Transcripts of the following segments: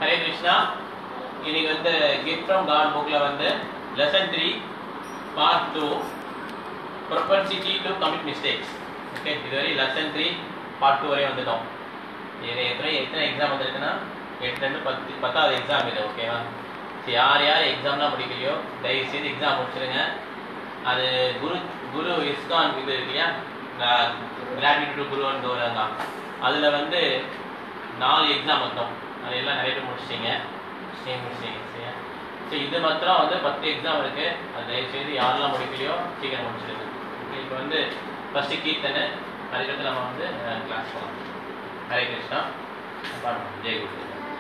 ஹரே கிருஷ்ணா இன்னைக்கு வந்து gift from God புக்கில் வந்து lesson three part two propensity to commit mistakes okay இதுவரை லெசன் த்ரீ பார்ட் டூ வரையும் வந்துட்டோம் இது எத்தனை எத்தனை எக்ஸாம் வந்திருக்குன்னா எட்டு ரெண்டு பத்து பத்தாவது எக்ஸாம் இது ஓகேவா சரி யார் யார் எக்ஸாம்லாம் முடிக்கலையோ தயவு செய்து எக்ஸாம் முடிச்சிடுங்க அது குரு குரு இஸ்கான் இது இருக்கு இல்லையா கிராட்டிடியூட் குருன்னு வராங்க அதில் வந்து நாலு எக்ஸாம் மொத்தம் அது எல்லாம் நிறைய பேர் முடிச்சிட்டீங்க முடிச்சிட்டீங்க முடிச்சிட்டீங்க சரியா சரி இது மாத்திரம் வந்து பத்து எக்ஸாம் இருக்கு அது தயவு செய்து யாரெல்லாம் முடிக்கலையோ சீக்கிரம் முடிச்சிடுங்க ஓகே இப்போ வந்து ஃபர்ஸ்ட் கீர்த்தனை அதுக்கடுத்து நம்ம வந்து கிளாஸ் போகலாம் ஹரே கிருஷ்ணா பாடுவோம் ஜெய் குரு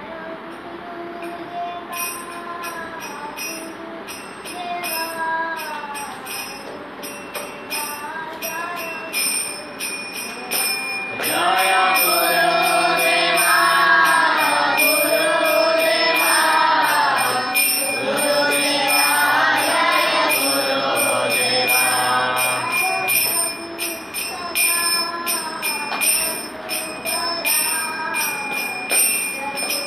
ஜய குருதேவா குருதேவா குருதேவா ஜய குருதேவா Thank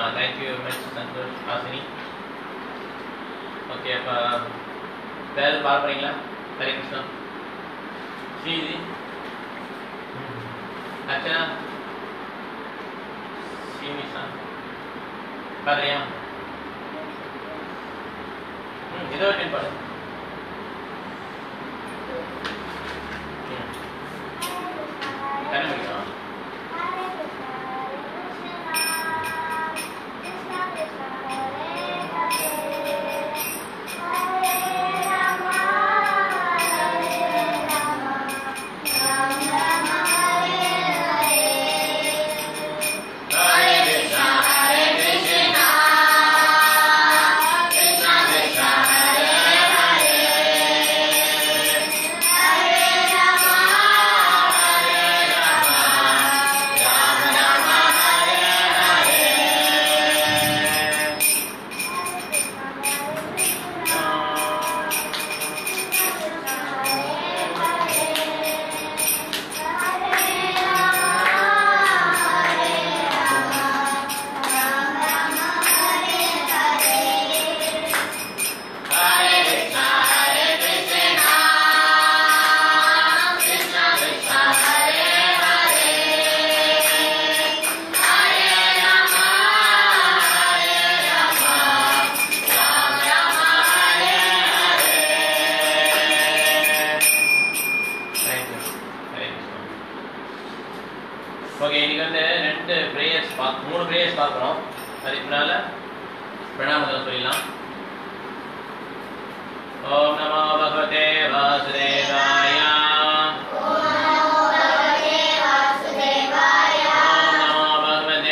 thank you much Santosh Hasini okay அப்போ வேறு பார்க்க போறீங்களா ஹரே கிருஷ்ணா ஸ்ரீதி அர்ச்சனா ஸ்ரீனிஷா பாடுறியா ம் ஏதோ ஒரு பாடு ம் கண்டுபிடிக்கலாம் ஓகே இன்னைக்கு வந்து ரெண்டு ப்ரேயர்ஸ் பார்க்க மூணு ப்ரேயர்ஸ் பார்க்குறோம் அதுக்கு முன்னால பிரணாமத்தில் சொல்லிடலாம் ஓம் நமோ பகவதே வாசுதேவாய ஓம் நமோ பகவதே வாசுதேவாய ஓம்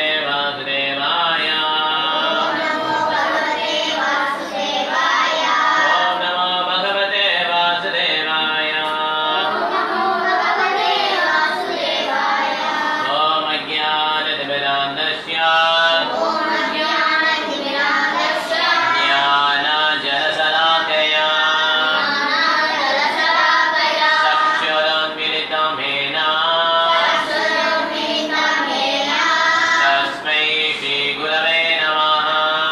நமோ பகவதே வாசுதேவாய ஓம் அஜ்ஞானதிமிராந்தஸ்ய ज्ञानजलशलाकया चक्षुरुन्मिलितं येन तस्मै श्रीगुरवे नमः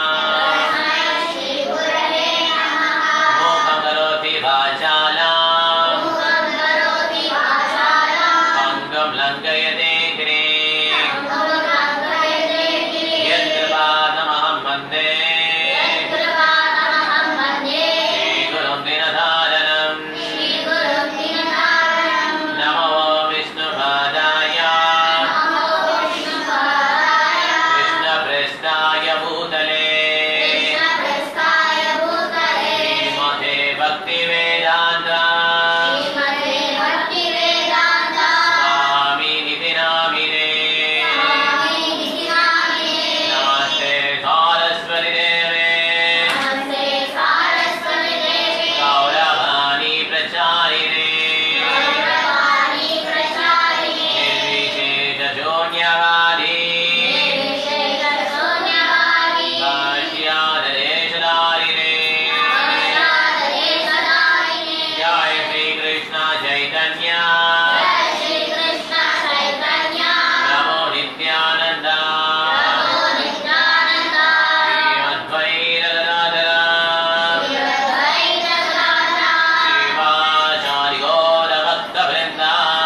मूकं करोति वाचालाम् अङ्गं लङ्घयते गिरिं यत्कृपादमहं वन्दे श्रीगुरुं दिनधारणम् नमो विष्णुपादाय कृष्णप्रेष्ठाय भूतले श्रीमते भक्तिवेदान्त स्वामिनिति नामिने नमस्ते सारस्वति देवे गौरवाणी प्रचारिणे निर्विशेषशून्यवादी भाष्यादेशधारिणे जय श्रीकृष्ण चैतन्य नमो नित्यानन्द श्रीमद्वैरगदाधर श्रीवाचार्य गौरभक्तवृन्द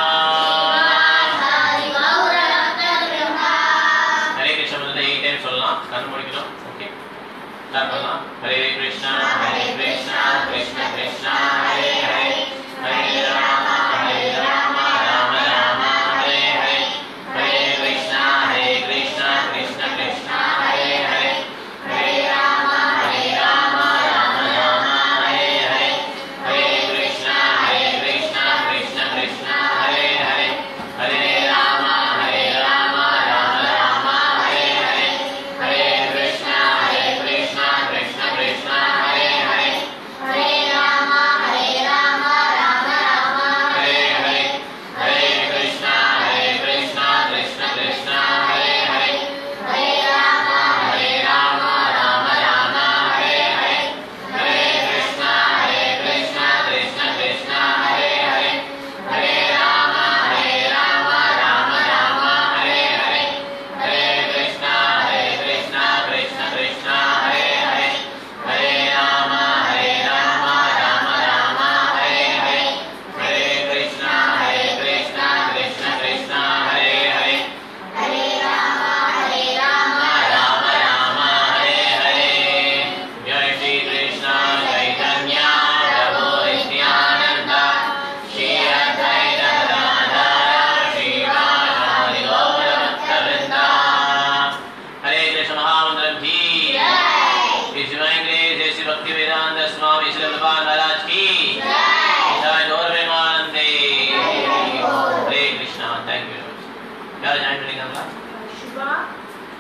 हरे कृष्ण முதல்ல எயிட் டைம் சொல்லலாம் கண் முடிக்கணும் ஓகே ஸ்டார்ட் பண்ணலாம் ஹரே கிருஷ்ணா ஹரே கிருஷ்ணா கிருஷ்ண கிருஷ்ணா ஹரே ஹரே ஹரே ராம ஹரே ராம ராம ராம ஹரே ஹரே ஹரே கிருஷ்ணா ஹரே கிருஷ்ணா கிருஷ்ண கிருஷ்ணா ஹரே ஹரே ஹரே ராம ஹரே ராம ராம ராம ஹரே ஹரே ஹரே கிருஷ்ணா ஹரே கிருஷ்ணா கிருஷ்ண கிருஷ்ணா ஹரே ஹரே ஹரே ராம ஹரே ராம ராம ராம ஹரே ஹரே ஹரே கிருஷ்ணா ஹரே கிருஷ்ணா கிருஷ்ண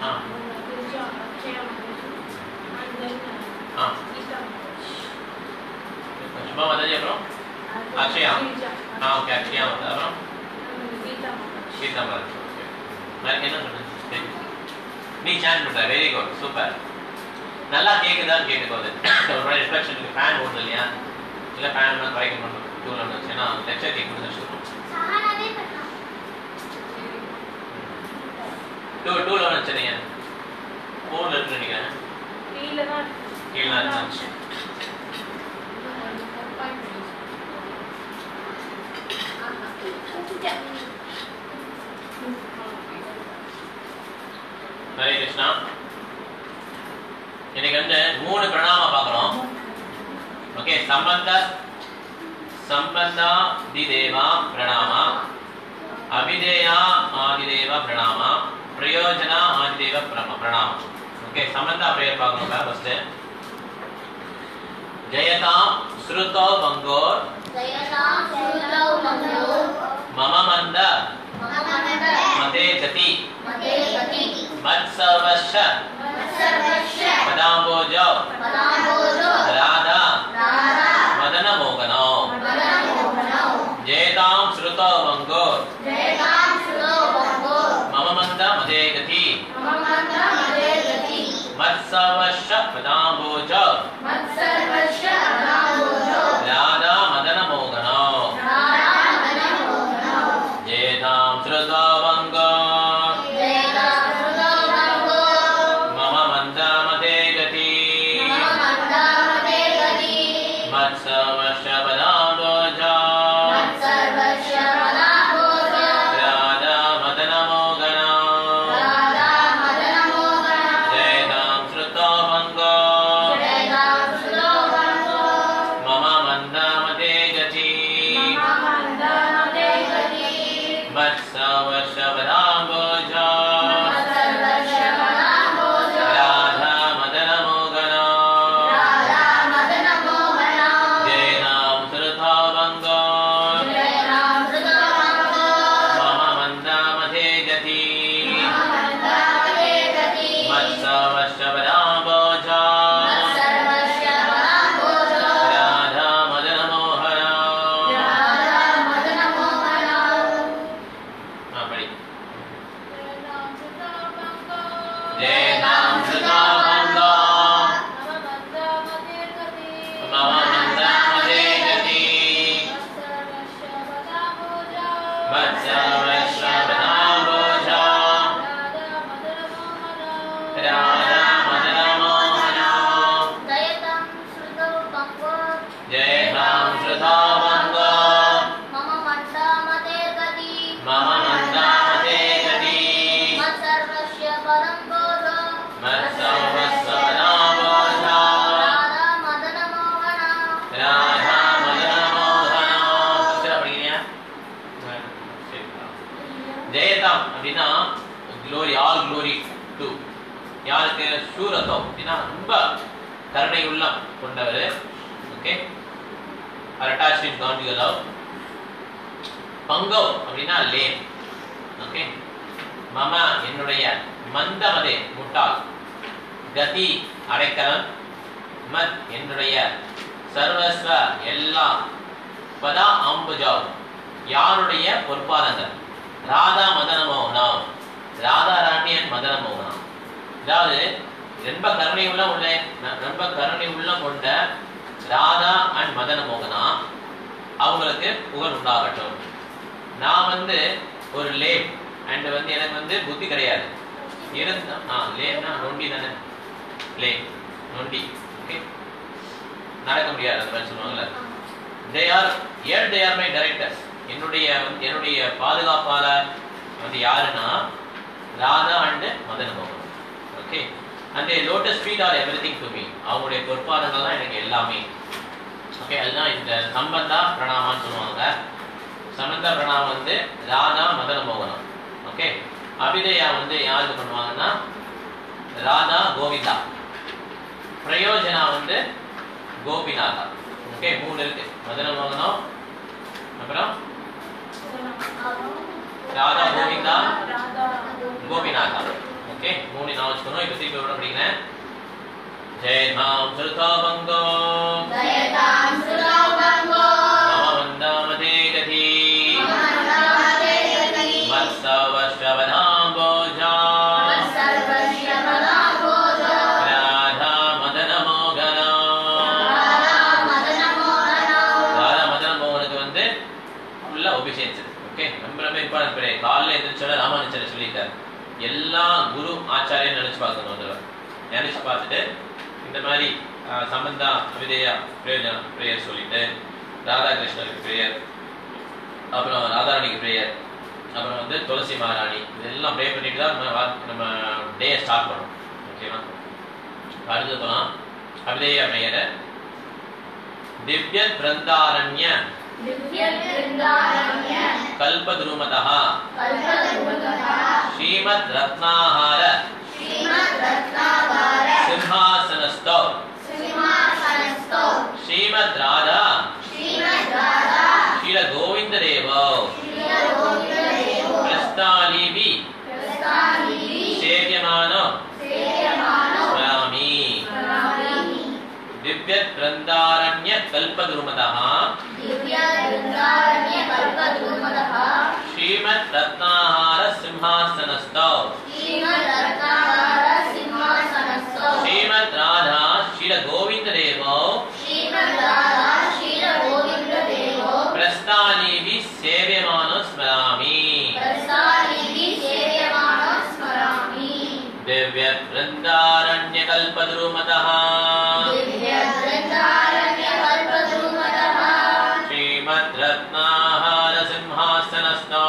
ஆ Girija, Akshaya Maharaj, and then ah uh, Geeta Maharaj. Subha Mataji அப்புறம் அக்ஷயா. Girija, ஆ ஓகே அக்ஷயா வந்து அப்புறம் and Geeta Maharaj. Sita Mataji okay வேறு என்ன சொன்னேன் சரி. நீ சேனல் பண்ணுற வெரி குட் சூப்பர் நல்லா கேட்குதான்னு கேட்டுக்கோது ஒரு மாதிரி ரிஃப்ளெக்ஷனுக்கு ஃபேன் ஓடுது இல்லையா இல்லை ஃபேன் ஒன்று குறைக்க பண்ணணும் டூவில் ஒன்று வச்சுன்னா லெக்சர் கேட்க முடிஞ்சு வச்சுக்கணும் டூ டூவில் ஒன்று வச்சுருங்க ஃபோனில் இருக்கு நினைக்கிறேன் கீழே தான் இருக்கு. கீழே தான் இருக்கு. ஹரே கிருஷ்ணா இன்னைக்கு வந்து மூணு பிரணாம பார்க்குறோம் ஓகே சம்பந்த சம்பந்தா திதேவா பிரணாமா அபிதேயா ஆதிதேவ பிரணாமா பிரயோஜனா ஆதிதேவ பிரண பிரணாமா ஓகே சம்பந்தா பிரேயர் பார்க்கணும் ஃபர்ஸ்ட் ஜெயதாம் ஸ்ருதோ வங்கோர் மம மந்த மதே கதி மத்சவஷ பதாம்போஜோ ராதா மதன மோகனோ ஜெயதாம் ஸ்ருதோ வங்கோர் மம மந்த மதே கதி மத்சவஷ பதாம்போஜோ ராதா மதன மோகனோ ஜெயதாம் ஸ்ருதோ வங்கோர் மம மந்த மதே கதி மத்சவஷ பதாம்போஜோ ராதா மதன மோகனோ ஜெயதாம் ஸ்ருதோ வங்கோர் மம மந்த மதே கதி மத்சவஷ பதாம்போஜோ ராதா மதன மோகனோ ஜெயதாம் ஸ்ருதோ வங்கோர் மம மந்த மதே கதி மத்சவஷ பதாம்போஜோ ராதா மதன மோகனோ ஆ படி ஜெயதாம் ஸ்ருதோ வங்கோ மம மந்த மதே கதி மத்சவஷ பதாம்போஜோ ராதா மதன மோகனோ ஜெயதாம் ஸ்ருதோ வங்கோ மம மந்த மதே கதி மத்சவஷ பதாம்போஜோ ராதா மதன மோகனோ புஸ்தகம் படிக்கிறீங்க சரி. ஜெயதாம் அப்படின்னா க்ளோரி ஆல் க்ளோரி டு யாருக்கு சூரதம் அப்படின்னா ரொம்ப கருணை உள்ளம் கொண்டவர் okay are attach in conjugal love பங்கவ் அப்படின்னா லேம் ஓகே மம என்னுடைய மந்தமதே முட்டாள் கதி அடைக்கலம் மத் என்னுடைய சர்வஸ்வ எல்லா பதா அம்புஜாவ் யாருடைய பொற்பாதங்கள் ராதா மதன மோகனம் ராதா ராணியன் மதன மோகனம் அதாவது ரொம்ப கருணை உள்ள உள்ள ரொம்ப கருணை உள்ள கொண்ட ராதா அண்ட் மதன மோகனா அவங்களுக்கு புகழ் உண்டாகட்டும் நான் வந்து ஒரு லேம் அண்ட் வந்து எனக்கு வந்து புத்தி கிடையாது இருந்தா ஆ லேம்னா நொண்டி தானே லேம் நொண்டி ஓகே நடக்க முடியாது அந்த மாதிரி சொல்லுவாங்கல்ல they are are they are my directors என்னுடைய வந்து என்னுடைய பாதுகாப்பாளர் வந்து யாருன்னா ராதா அண்ட் மதன மோகன் ஓகே அந்த lotus feet are everything to me அவங்களுடைய பொற்பாதங்கள் தான் எனக்கு எல்லாமே ஓகே அதுதான் இந்த சம்பந்தா பிரணாமான்னு சொல்லுவாங்க சம்பந்தா பிரணாமம் வந்து ராதா மதன மோகனம் ஓகே அபிதயா வந்து யாருக்கு பண்ணுவாங்கன்னா ராதா கோவிந்தா பிரயோஜனா வந்து கோபிநாதா ஓகே மூணு இருக்கு மதன மோகனம் அப்புறம் ராதா கோவிந்தா ராதா கோபிநாதா ஓகே மூணு வாசிக்கணும் இப்போ திருப்பி விட படிக்கிறேன் ஜெயதாம் சுருதாபங்கோ जयतां सुरावङ्गो மமவந்தாமதே கதி ममनामते गति மத்சவஸ்ரவதாம்போஜா सर्वस्य पदाभोजो ராதா மதன மோகனா राधा मदनमोहनो ராதா மதன மோகனுக்கு வந்து ஃபுல்லா ஒபிஷியன்ஸ் ஓகே ரொம்ப ரொம்ப இம்பார்ட்டன்ட் பீரியட் காலைல எந்திரிச்சோட ராமானுஜர் சொல்லிட்டார் எல்லா குரு ஆச்சாரியன் நினைச்சு பார்க்கணும் அதில் நினைச்சு பார்த்துட்டு இந்த மாதிரி ஆஹ், சம்பந்தா விதயா பிரயோஜன பிரேயர் சொல்லிட்டு ராதாகிருஷ்ணருக்கு பிரேயர் அப்புறம் ராதாராணிக்கு பிரேயர் அப்புறம் வந்து துளசி மகாராணி இதெல்லாம் ப்ரே பண்ணிட்டு தான் நம்ம வா- நம்ம டே ஸ்டார்ட் பண்ணணும் ஓகேவா அடுத்து போகலாம் அபிதேய பிரேயரை திவ்ய பிருந்தாரண்ய दिव्यवृन्दारण्य கல்பதுருமதः कल्पद्रुमतः ஸ்ரீமத் ரத்னாஹார श्रीमद्रत्नागार சிம்ஹாசனஸ்தோ सिंहासनस्थो ஸ்ரீமத் ராதா श्रीमद्राधा ஸ்ரீல கோவிந்த தேவோ श्रीरगोविन्ददेवो பிரஸ்தாலிபி प्रस्ताविः சேவியமானோ सेव्यमानो ஸ்மராமி स्मरामि திவ்ய பிருந்தாரண்ய கல்பதுருமதः दिव्यवृन्दारण्य कल्पद्रुमतः ஸ்ரீமத் ரத்னாஹார சிம்ஹாசனஸ்தோ श्रीमद्रत्नागार सिंहासनस्थो ஸ்ரீமத் ராதா ஸ்ரீல கோவிந்த தேவோ श्रीमद्राधा श्रीरगोविन्ददेवो பிரஸ்தாலிபி சேவியமானோ ஸ்மராமி प्रस्ताविः सेव्यमानो स्मरामि दिव्य वृन्दारण्य कल्पद्रुमतः दिव्यवृन्दारण्य कल्पद्रुमतः श्रीमद् रत्नाहार सिंहासनस्थो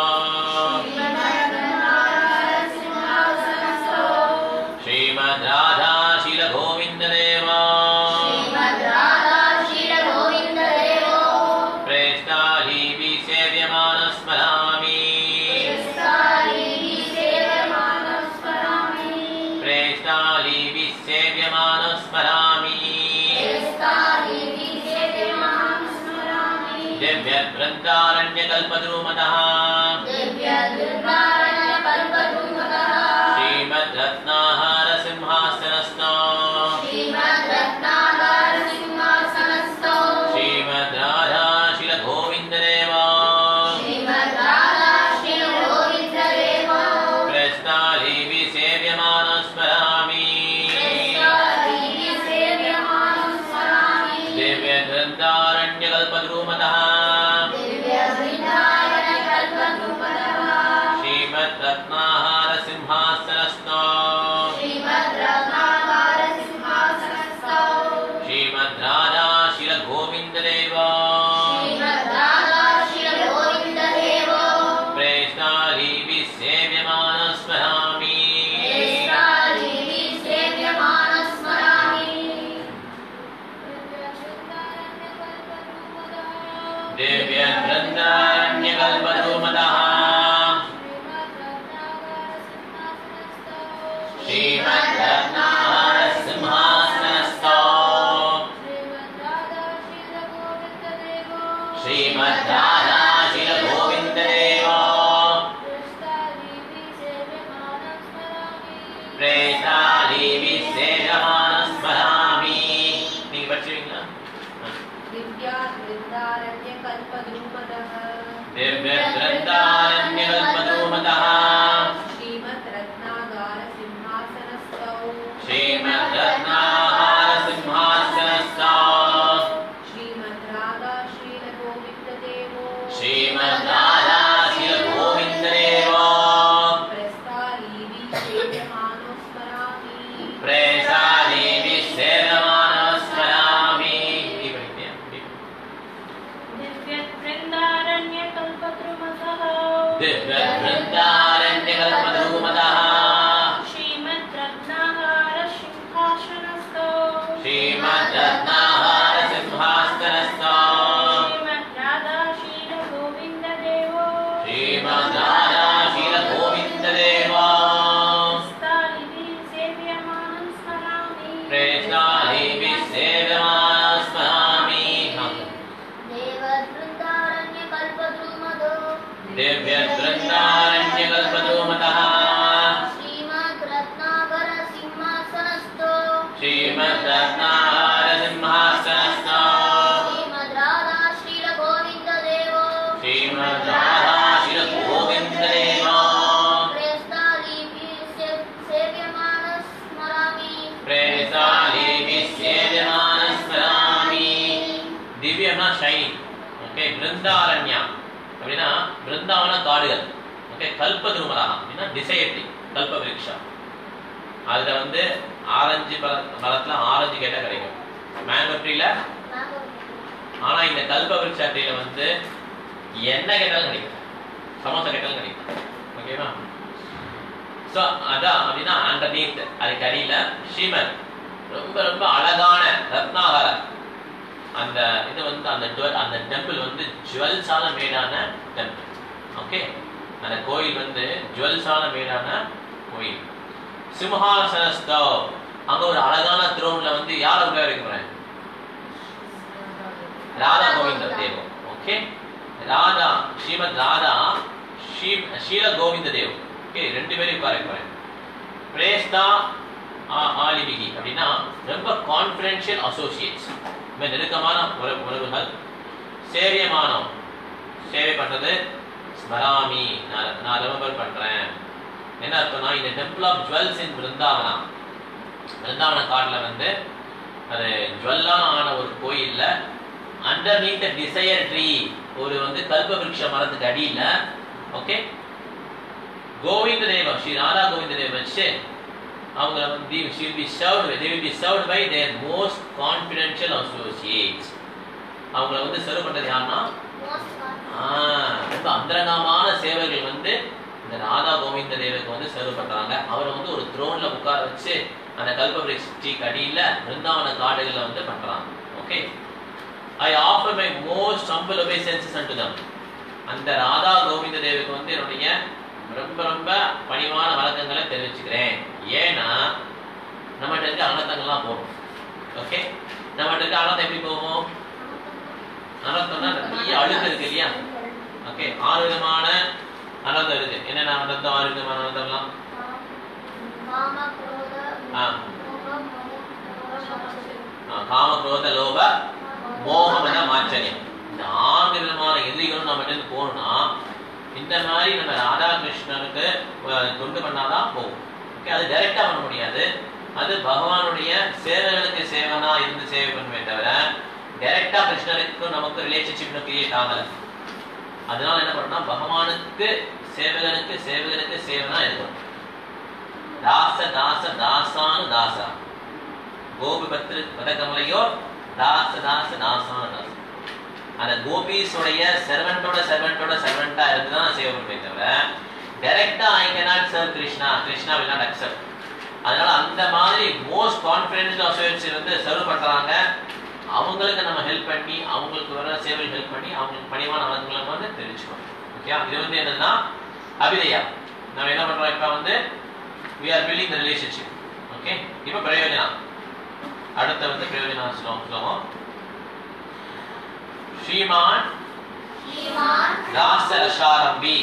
श्रीमद्रत्नागारसिंहासनस्थो श्रीमद् राधा शीलगोविन्ददेव श्रीमद्राधा श्रीरगोविन्ददेवो प्रेष्टालीभि सेव्यमानः स्मरामि प्रस्ताविः सेव्यमानो स्मरामि प्रेष्टालीभि सेव्यमानः स्मरामि प्रस्ताविः सेव्यमानो स्मरामि दिव्य वृन्दारण्य कल्पद्रुमतः दिव्यवृन्दारण्य कल्पद्रुमतः श्रीमद् रत्नाहार सिंहासनस्थो श्रीमद्रत्नागारसिंहासनस्थो श्रीमद् राधा शीलगोविन्ददेव श्रीमद्राधा श्रीरगोविन्ददेवो प्रस्तालीभि सेव्यमानः स्मरामि प्रस्ताविः सेव्यमानो स्मरामि दिव्यवृन्दारण्यकल्पद्रुमतः दिव्यवृन्दारण्य कल्पद्रुमतः श्रीमद् रत्नाहार सिंहासनस्थो श्रीमद्रत्नागारसिंहासनस्थो श्रीमद् राधा शीलगोविन्ददेव श्रीमद्राधा श्रीरगोविन्ददेवो प्रेष्टालीभि सेव्यमानः स्मरामि प्रस्ताविः सेव्यमानो स्मरामि दिव्यवृन्दारण्यकल्पद्रुमतः श्रीमद् रत्नाहार सिंहासनस्थो श्रीमद् राधा शीलगोविन्ददेव प्रेतालीभि सेव्यमानः स्मरामि நீங்க படிச்சுவீங்களா दिव्य वृन्दारण्यकल्पद्रुमतः श्रीमद् रत्नाहार सिंहासनस्थो श्रीमद् राधा शीलगोविन्ददेव प्रेतालीभि सेव्यमानः स्मरामि ये पढ़िए दिव्यवृन्दारण्य कल्पद्रुमतः दिव्य वृन्दारण्यकल्पद्रुमतः श्रीमद्रत्नागार सिंहासनस्थो श्रीमद् रत्नाहार सिंहासनस्थो श्रीमद्राधा श्रीरगोविन्ददेवो श्रीमद् राधा शीलगोविन्ददेव ஷைனிங் ஓகே பிருந்தாரண்யா அப்படின்னா பிருந்தாவன காடுகள் ஓகே கல்ப திருமலா அப்படின்னா டிசையட்ரி கல்ப விருட்சா அதுல வந்து ஆரஞ்சு பழ மரத்துல ஆரஞ்சு கேட்டா கிடைக்கும் மேங்கோ ட்ரீல ஆனா இந்த கல்ப விருட்சா ட்ரீல வந்து என்ன கேட்டாலும் கிடைக்கும் சமோசா கேட்டாலும் கிடைக்கும் ஓகேவா ஸோ அதான் அப்படின்னா அண்டர்நீத் அதுக்கு அடியில ஸ்ரீமத் ரொம்ப ரொம்ப அழகான ரத்னாகர அந்த இது வந்து அந்த jewel- அந்த டெம்பிள் வந்து ஜுவல்ஸால மேடான டெம்பிள் ஓகே அந்த கோயில் வந்து ஜுவல்ஸால மேடான கோயில் சிம்ஹாசனஸ்தோ அங்க ஒரு அழகான த்ரோன்ல வந்து யார் உள்ள இருக்கிறேன் ராதா கோவிந்த தேவ் ஓகே ராதா ஸ்ரீமத் ராதா ஸ்ரீ ஷீல கோவிந்த தேவ் ஓகே ரெண்டு பேரும் உட்கார இருக்கிறேன் பிரேஸ்தா ஆ- ஆலிபிகி அப்படின்னா ரொம்ப கான்ஃபிடென்ஷியல் அசோசியேட்ஸ் ரொம்ப நெருக்கமான உற- உறவுகள் சேவியமானம் சேவை பண்றது ஸ்மராமி நான் நான் ரிமெம்பர் பண்றேன் என்ன அர்த்தம்னா இந்த temple of jewels in Brindavana Brindavana காட்டுல வந்து அது ஜுவல்லான ஆன ஒரு கோயில்ல அண்டர்நீத் டிசையர் ட்ரீ ஒரு வந்து கல்ப விருட்ச மரத்துக்கு அடியில ஓகே கோவிந்த தேவம் ஸ்ரீ ராதா கோவிந்த தேவம் வச்சு அவங்க வந்து she will be served they will be served by their most confidential associates அவங்கள வந்து சர்வ் பண்றது யாருன்னா ஆ, ரொம்ப அந்தரங்கமான சேவர்கள் வந்து இந்த ராதா கோவிந்த தேவருக்கு வந்து சர்வ் பண்றாங்க அவரை வந்து ஒரு த்ரோன்ல உட்கார வச்சு அந்த கல்பவரிஷ்டிக்கு அடியில பிருந்தாவன காடுகள்ல வந்து பண்றாங்க okay I offer my most humble obeisances and them அந்த ராதா கோவிந்த தேவிக்கு வந்து என்னுடைய ரொம்ப ரொம்ப பணிவான வழக்கங்களை தெரிவிச்சுக்கிறேன் ஏன்னா நம்மகிட்ட இருக்க அனர்த்தங்கள்லாம் போகும் ஓகே நம்மகிட்ட இருக்க அனர்த்தம் எப்படி போகும் அனர்த்தம்னா நிறைய அழுக்கு இருக்கு இல்லையா ஓகே ஆறு விதமான அனர்த்தம் இருக்கு என்னென்ன அனர்த்தம் ஆறு விதமான அனர்த்தம்லாம் ஆ. ஆ, காம குரோத லோப மோகம் என மாச்சரியம் இந்த ஆறு விதமான எதிரிகளும் நம்ம இருந்து போகணும்னா இந்த மாதிரி நம்ம ராதாகிருஷ்ணனுக்கு அஹ், தொண்டு பண்ணாதான் போகும் ஓகே அது டைரக்டா பண்ண முடியாது அது பகவானுடைய சேவைகளுக்கு சேவனா இருந்து சேவை பண்ணுமே தவிர டைரக்டா கிருஷ்ணருக்கும் நமக்கு ரிலேஷன்ஷிப் கிரியேட் ஆகல அதனால என்ன பண்ணா பகவானுக்கு சேவகனுக்கு சேவகனுக்கு சேவனா இருக்கணும் தாச தாச தாசானு தாசா கோபி பத்ரு பதக்கமலையோ தாச தாச தாசானு தாசா அந்த கோபீஸுடைய செர்வெண்டோட செர்வெண்டோட செர்வெண்டா இருந்து தான் சேவை பண்ணுமே தவிர டைரக்டா ஐ cannot serve Krishna Krishna will not accept அதனால அந்த மாதிரி மோஸ்ட் கான்ஃபிடென்ஷியல் அசோசியேட்ஸ் வந்து சர்வ் பண்றாங்க அவங்களுக்கு நம்ம ஹெல்ப் பண்ணி அவங்களுக்கு வர சேவை ஹெல்ப் பண்ணி அவங்களுக்கு பணிவான வழக்கங்களை வந்து தெரிஞ்சுக்கணும் ஓகே இது வந்து என்னன்னா அபிதயா நம்ம என்ன பண்றோம் இப்ப வந்து we are building the relationship okay இப்போ பிரயோஜனா அடுத்த வந்து பிரயோஜனா ஸ்லோகம் ஸ்லோகம் ஸ்ரீமான் ராசரசாரம்பி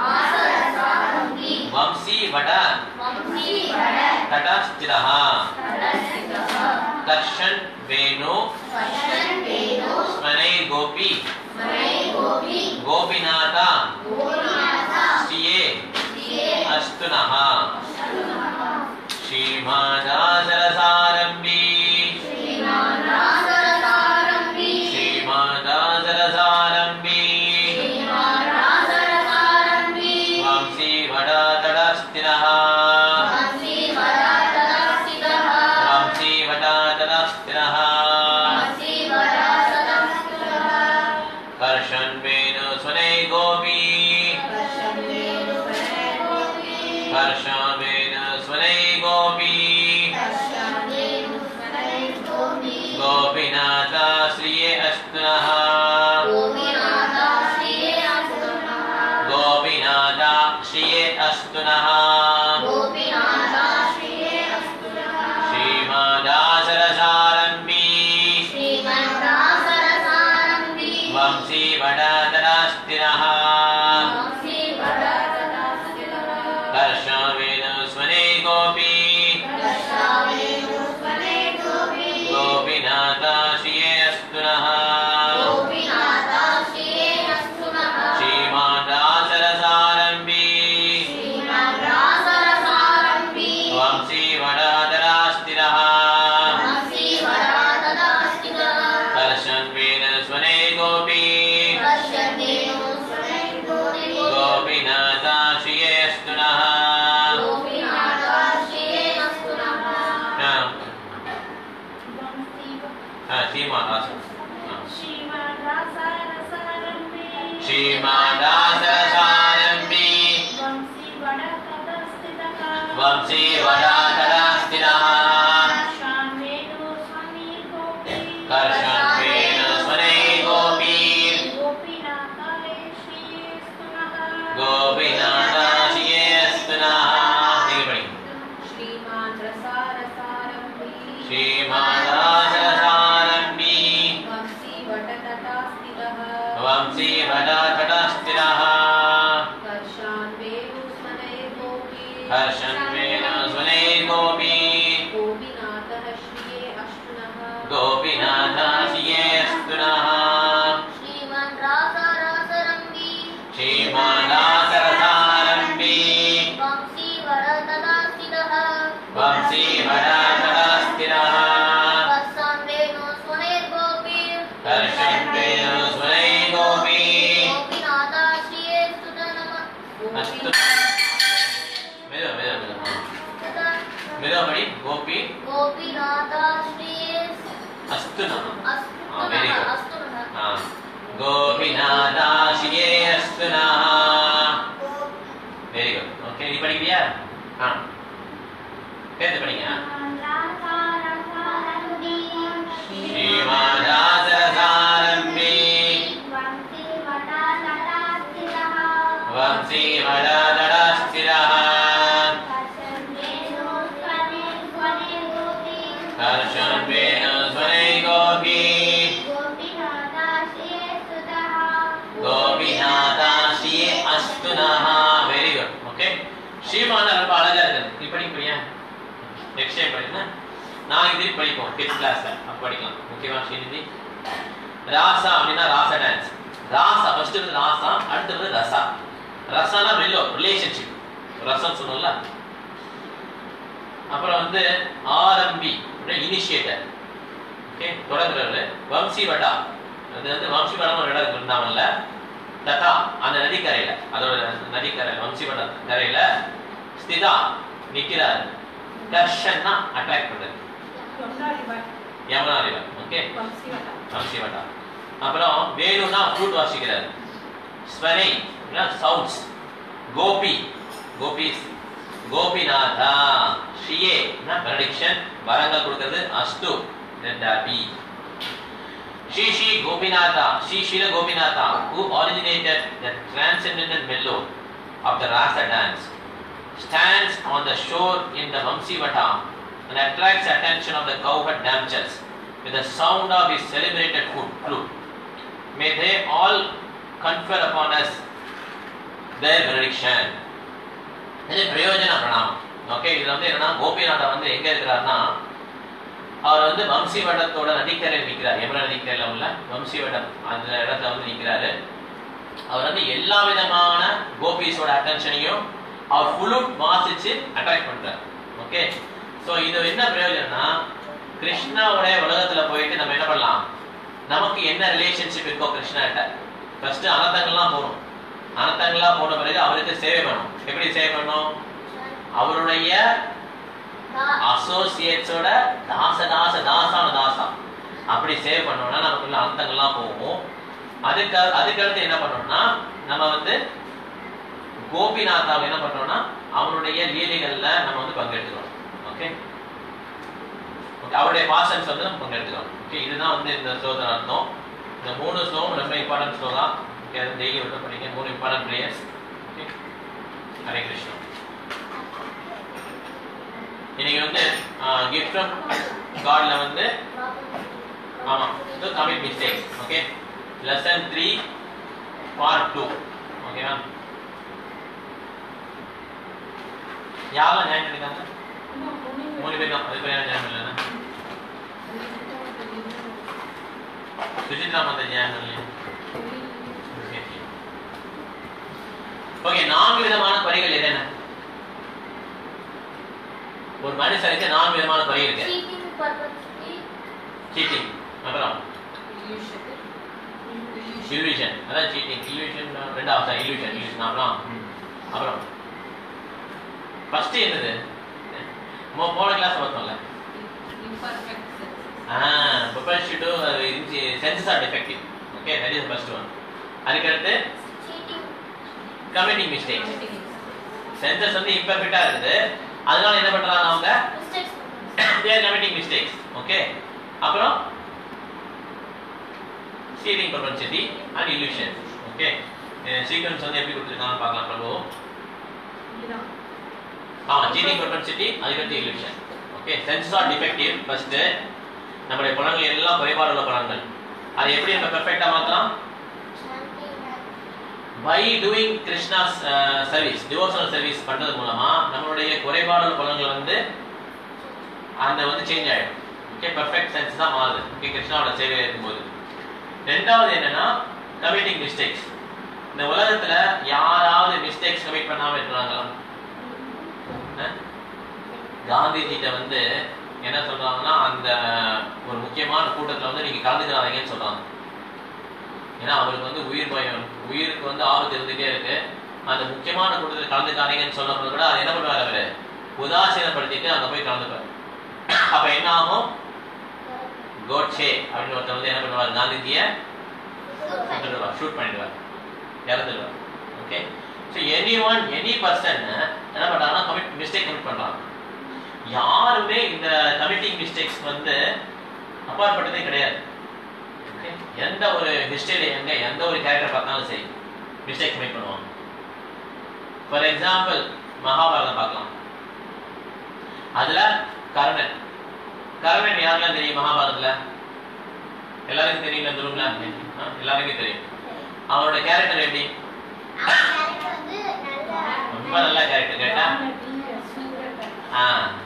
வம்சி வட தடஸ்திரஹ கர்ஷன் வேணு ஸ்மனை கோபி கோபிநாத ஸ்ரீயே அஸ்துனஹ ஸ்ரீமாதாசரசாரம்பி ஸ்ரீமாதாசரசாரம்பி வம்சி வட தடஸ்திரஹ வம்சி வட தடஸ்திரஹ கர்ஷன் வேணு ஸ்வனை கோபி கர்ஷன் வேணு ஸ்வனை கோபி रसारसारम्भी श्रीमादासरसारम्भी वंशी वटतटास्थितः वंशी वदातटस्थिरः कर्षान्वेणुस्मनैर्गोपी हर्षन्वेन स्वनैर्गोपी गोपीनाथः श्रिये अष्टुनः गोपीनाथाशियेऽस्तु नः श्रीमन् रासरसरङ्गी श्रीमादासरसारम्भी वंशी वरददास्थितः वंशी वदातटस्थिरः वत्सं वेणु स्वनैर्गोपी हर्षन्वेन स्वनैर्गोपी गोपीनाथा श्रियेस्तु नमः अस्तु मेदो मेदो मेदो तदा मेदो पडि गोपी गोपीनाथा श्रियेस्तु अस्तु नः अस्तु Ah, very नमः good. अस्तु नमः हाँ गोपीनाथाशिये अस्तु नः வெரி குட் ஓகே நீ படிக்கிறியா ஆ சேர்த்து படிங்க ஸ்ரீமாதாசரசாரம்பி வம்சி வடாதடாஸ்திரः கர்ஷன்வேன ஸ்வனை கோபி கோபிநாதாசியே அஸ்து நः வெரி குட் ஓகே ஸ்ரீமான ரொம்ப அழகா இருக்குது நீ படிக்கிறியா நெக்ஸ்ட் டைம் படிக்கணும் நான் இது படிப்போம் கிட்ஸ் கிளாஸ்ல அப்ப படிக்கலாம் ஓகேவா ஸ்ரீநிதி ராசா அப்படின்னா ராசா டான்ஸ் ராசா ஃபர்ஸ்ட் வந்து ராசா அடுத்து வந்து ரசா ரசானா ரிலோ ரிலேஷன்ஷிப் ரசம் சொன்னோம்ல அப்புறம் வந்து ஆரம்பி இனிஷியேட்டர் ஓகே தொடங்குறவர் வம்சி வடா அது வந்து வம்சி வடம் ஒரு இடம் இருக்கு பிருந்தாவன்ல ததா அந்த நதிக்கரையில அதோட நதிக்கரையில வம்சி வட கரையில ஸ்திதா நிக்கிறாரு கர்ஷன்னா அட்ராக்ட் பண்றது யமுனா ரிவர் ஓகே வம்சி வட்டா அப்புறம் வேணுனா ஃப்ளூட் வாசிக்கிறார் ஸ்வனை சவுண்ட்ஸ் கோபி கோபிஸ் கோபிநாதா ஷியே பெனடிக்ஷன் வரங்கள் கொடுக்கிறது அஸ்து ரெண்டாபி Shishi Gopinatha, Shishila Gopinatha, who originated the transcendental mellow of the Rasa dance, stands on the shore in the Vamsivata and attracts attention of the cowherd dancers with the sound of his celebrated flute. flute. May they all confer upon us their benediction. இது பிரயோஜன பிரணாமம் okay இது வந்து என்னன்னா கோபிநாதா வந்து எங்க இருக்கிறாருன்னா அவர் வந்து வம்சி வட்டத்தோட நதிக்கரையில் நிற்கிறார் யமுனா நதிக்கரையில் உள்ள வம்சி வட்டம் அந்த இடத்துல வந்து நிற்கிறாரு அவர் வந்து எல்லா விதமான கோபிஸோட அட்டென்ஷனையும் அவர் ஃபுல்லுட் வாசிச்சு அட்ராக்ட் பண்றார் ஓகே ஸோ இது என்ன பிரயோஜனம்னா கிருஷ்ணாவுடைய உலகத்துல போயிட்டு நம்ம என்ன பண்ணலாம் நமக்கு என்ன ரிலேஷன்ஷிப் இருக்கோ கிருஷ்ணாட்ட ஃபர்ஸ்ட் அனந்தங்கள்லாம் போகணும் அனந்தங்கள்லாம் போன பிறகு அவருக்கு சேவை பண்ணணும் எப்படி சேவை பண்ணணும் அவருடைய அசோசியேட்ஸோட தாச தாச தாசான தாசா அப்படி சேவ் பண்ணோம்னா நமக்குள்ள அந்தங்கள்லாம் போகும் அதுக்கு அதுக்கடுத்து என்ன பண்ணோம்னா நம்ம வந்து கோபிநாத்தாவை என்ன பண்ணோம்னா அவனுடைய லீலைகள்ல நம்ம வந்து பங்கெடுத்துக்கிறோம் ஓகே ஓகே அவருடைய பாசன்ஸ் வந்து நம்ம பங்கெடுத்துக்கிறோம் ஓகே இதுதான் வந்து இந்த ஸ்லோகத்தின் அர்த்தம் இந்த மூணு ஸ்லோகம் ரொம்ப இம்பார்ட்டன்ட் ஸ்லோகம் ஓகே அது டெய்லி விட்டு படிங்க மூணு important prayers okay Hare Krishna இன்னைக்கு வந்து கிஃப்ட் ஃப்ரம் காட்ல வந்து ஆமா to commit mistakes okay lesson three part two ஓகேவா யாரெல்லாம் ஜாயின் பண்ணிருக்காங்க மூணு பேர் தான் அது பேர் ஜாயின் பண்ணல சுஜித்ரா மத்த ஜாயின் பண்ணல ஓகே நான்கு விதமான பரிகள் என்னென்ன ஒரு மனுஷனுக்கு நான்கு விதமான பரி இருக்கு Cheating perpetuity, சீட்டிங் அப்புறம் illusion அதான் சீட்டிங் illusion ரெண்டாவது illusion illusion அப்புறம் அப்புறம் ஃபர்ஸ்ட் என்னது மோ- போன கிளாஸ் பார்த்தோம்ல ah propulsion to senses are defective okay that is first one அதுக்கடுத்து cheating, கமிட்டிங் மிஸ்டேக்ஸ் சென்சஸ் வந்து இம்பர்ஃபெக்ட்டா இருக்குது அதனால என்ன பண்றாங்க அவங்க mistakes, they are committing mistakes okay அப்புறம் stealing propensity and illusion okay sequence வந்து எப்படி கொடுத்துருக்காங்க பார்க்கலாம் பிரபு ஆமா cheating propensity அதுக்கடுத்து illusion okay senses are defective first நம்முடைய குணங்கள் எல்லாம் குறைபாடு உள்ள குணங்கள் அதை எப்படி நம்ம பெர்ஃபெக்ட்டா மாத்தலாம் by doing Krishna's service devotional service பண்றது மூலமா நம்மளுடைய குறைபாடு குணங்கள் வந்து அந்த வந்து சேஞ்ச் ஆயிடும் ஓகே பெர்ஃபெக்ட் சென்ஸ் தான் மாறுது ஓகே கிருஷ்ணாவோட சேவையில் இருக்கும்போது ரெண்டாவது என்னன்னா கமிட்டிங் மிஸ்டேக்ஸ் இந்த உலகத்துல யாராவது மிஸ்டேக்ஸ் கமிட் பண்ணாம இருக்கிறாங்களா அஹ்? காந்திஜிட்ட வந்து என்ன சொல்றாங்கன்னா அந்த ஒரு முக்கியமான கூட்டத்துல வந்து நீங்க கலந்துக்கிறாதீங்கன்னு சொல்றாங்க ஏன்னா அவருக்கு வந்து உயிர் பயம் உயிருக்கு வந்து ஆபத்து இருந்துட்டே இருக்கு அந்த முக்கியமான கூட்டத்தில் கலந்துக்காதீங்கன்னு சொல்லும்போது கூட அதை என்ன பண்ணுவார் அவரு உதாசீனப்படுத்திட்டு அங்க போய் கலந்துப்பார் அப்ப என்ன ஆகும் கோட்சே அப்படின்னு ஒருத்தர் வந்து என்ன பண்ணுவார் காந்திஜியை சுட்டுடுவார் ஷூட் பண்ணிடுவார் இறந்துடுவார் okay so anyone any person என்ன பண்றாங்கன்னா கமிட் மிஸ்டேக் கமிட் பண்றாங்க யாருமே இந்த கமிட்டிங் மிஸ்டேக்ஸ் வந்து அப்பாற்பட்டதே கிடையாது Okay? எந்த ஒரு ஹிஸ்டரியில எங்க எந்த ஒரு கேரக்டர் பார்த்தாலும் சரி மிஸ்டேக் கமிட் பண்ணுவாங்க ஃபார் எக்ஸாம்பிள் மகாபாரதம் பார்க்கலாம் அதுல கர்ணன் கர்ணன் யாரெல்லாம் தெரியும் மகாபாரதத்துல எல்லாருக்கும் தெரியும் இந்த ரூம்ல எல்லாருக்கும் தெரியும் அவனோட கேரக்டர் எப்படி ரொம்ப நல்ல கேரக்டர் கேட்டா ஆ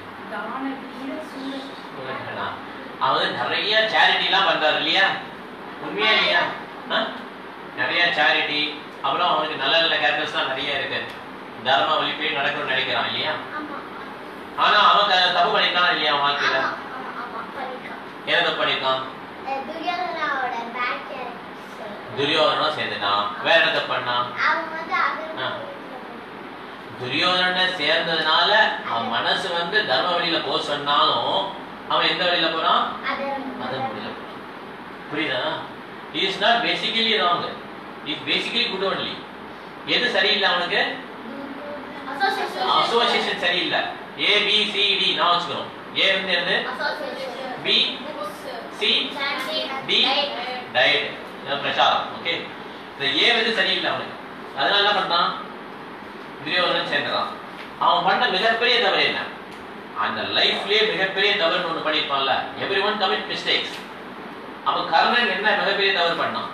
சூரகனா. அவன் வந்து நிறைய சேரிட்டி எல்லாம் பண்றாரு இல்லையா உண்மையா இல்லையா ஆ? நிறைய சேரிட்டி அப்புறம் அவனுக்கு நல்ல நல்ல கேரக்டர்ஸ் தான் நிறைய இருக்கு தர்ம ஒழிப்பே நடக்கணும்னு நினைக்கிறான் இல்லையா ஆனா அவன் த- தப்பு பண்ணிருக்கான் இல்லையா அவன் வாழ்க்கையில என்ன தப்பு பண்ணிருக்கான் துரியோதனாவோட பேட் கேரக்டர் துரியோதனும் சேர்ந்துட்டான் வேற என்ன தப்பு பண்ணான் அவன் வந்து ஆ. அது துரியோதன சேர்ந்ததுனால அவன் மனசு வந்து தர்ம வழியில போக சொன்னாலும் அவன் எந்த வழியில போறான் அதன் வழியில போறான் புரியுதா is not basically wrong is basically good only எது சரியில்லை அவனுக்கு அசோசியேஷன் சரியில்லை ஏ பி சி டி நான் வச்சுக்கணும் ஏ வந்து என்னது B C D diet prasadam okay இந்த ஏ வந்து சரியில்லை அவனுக்கு அதனால என்ன பண்ணான் துரியோதனன் சேர்ந்துறான் அவன் பண்ண மிகப்பெரிய தவறு என்ன அந்த லைஃப்லயே மிகப்பெரிய தவறுன்னு ஒண்ணு பண்ணிருப்பான்ல எவ்ரி ஒன் கமிட் மிஸ்டேக்ஸ் அப்ப கர்ணன் என்ன மிகப்பெரிய தவறு பண்ணான்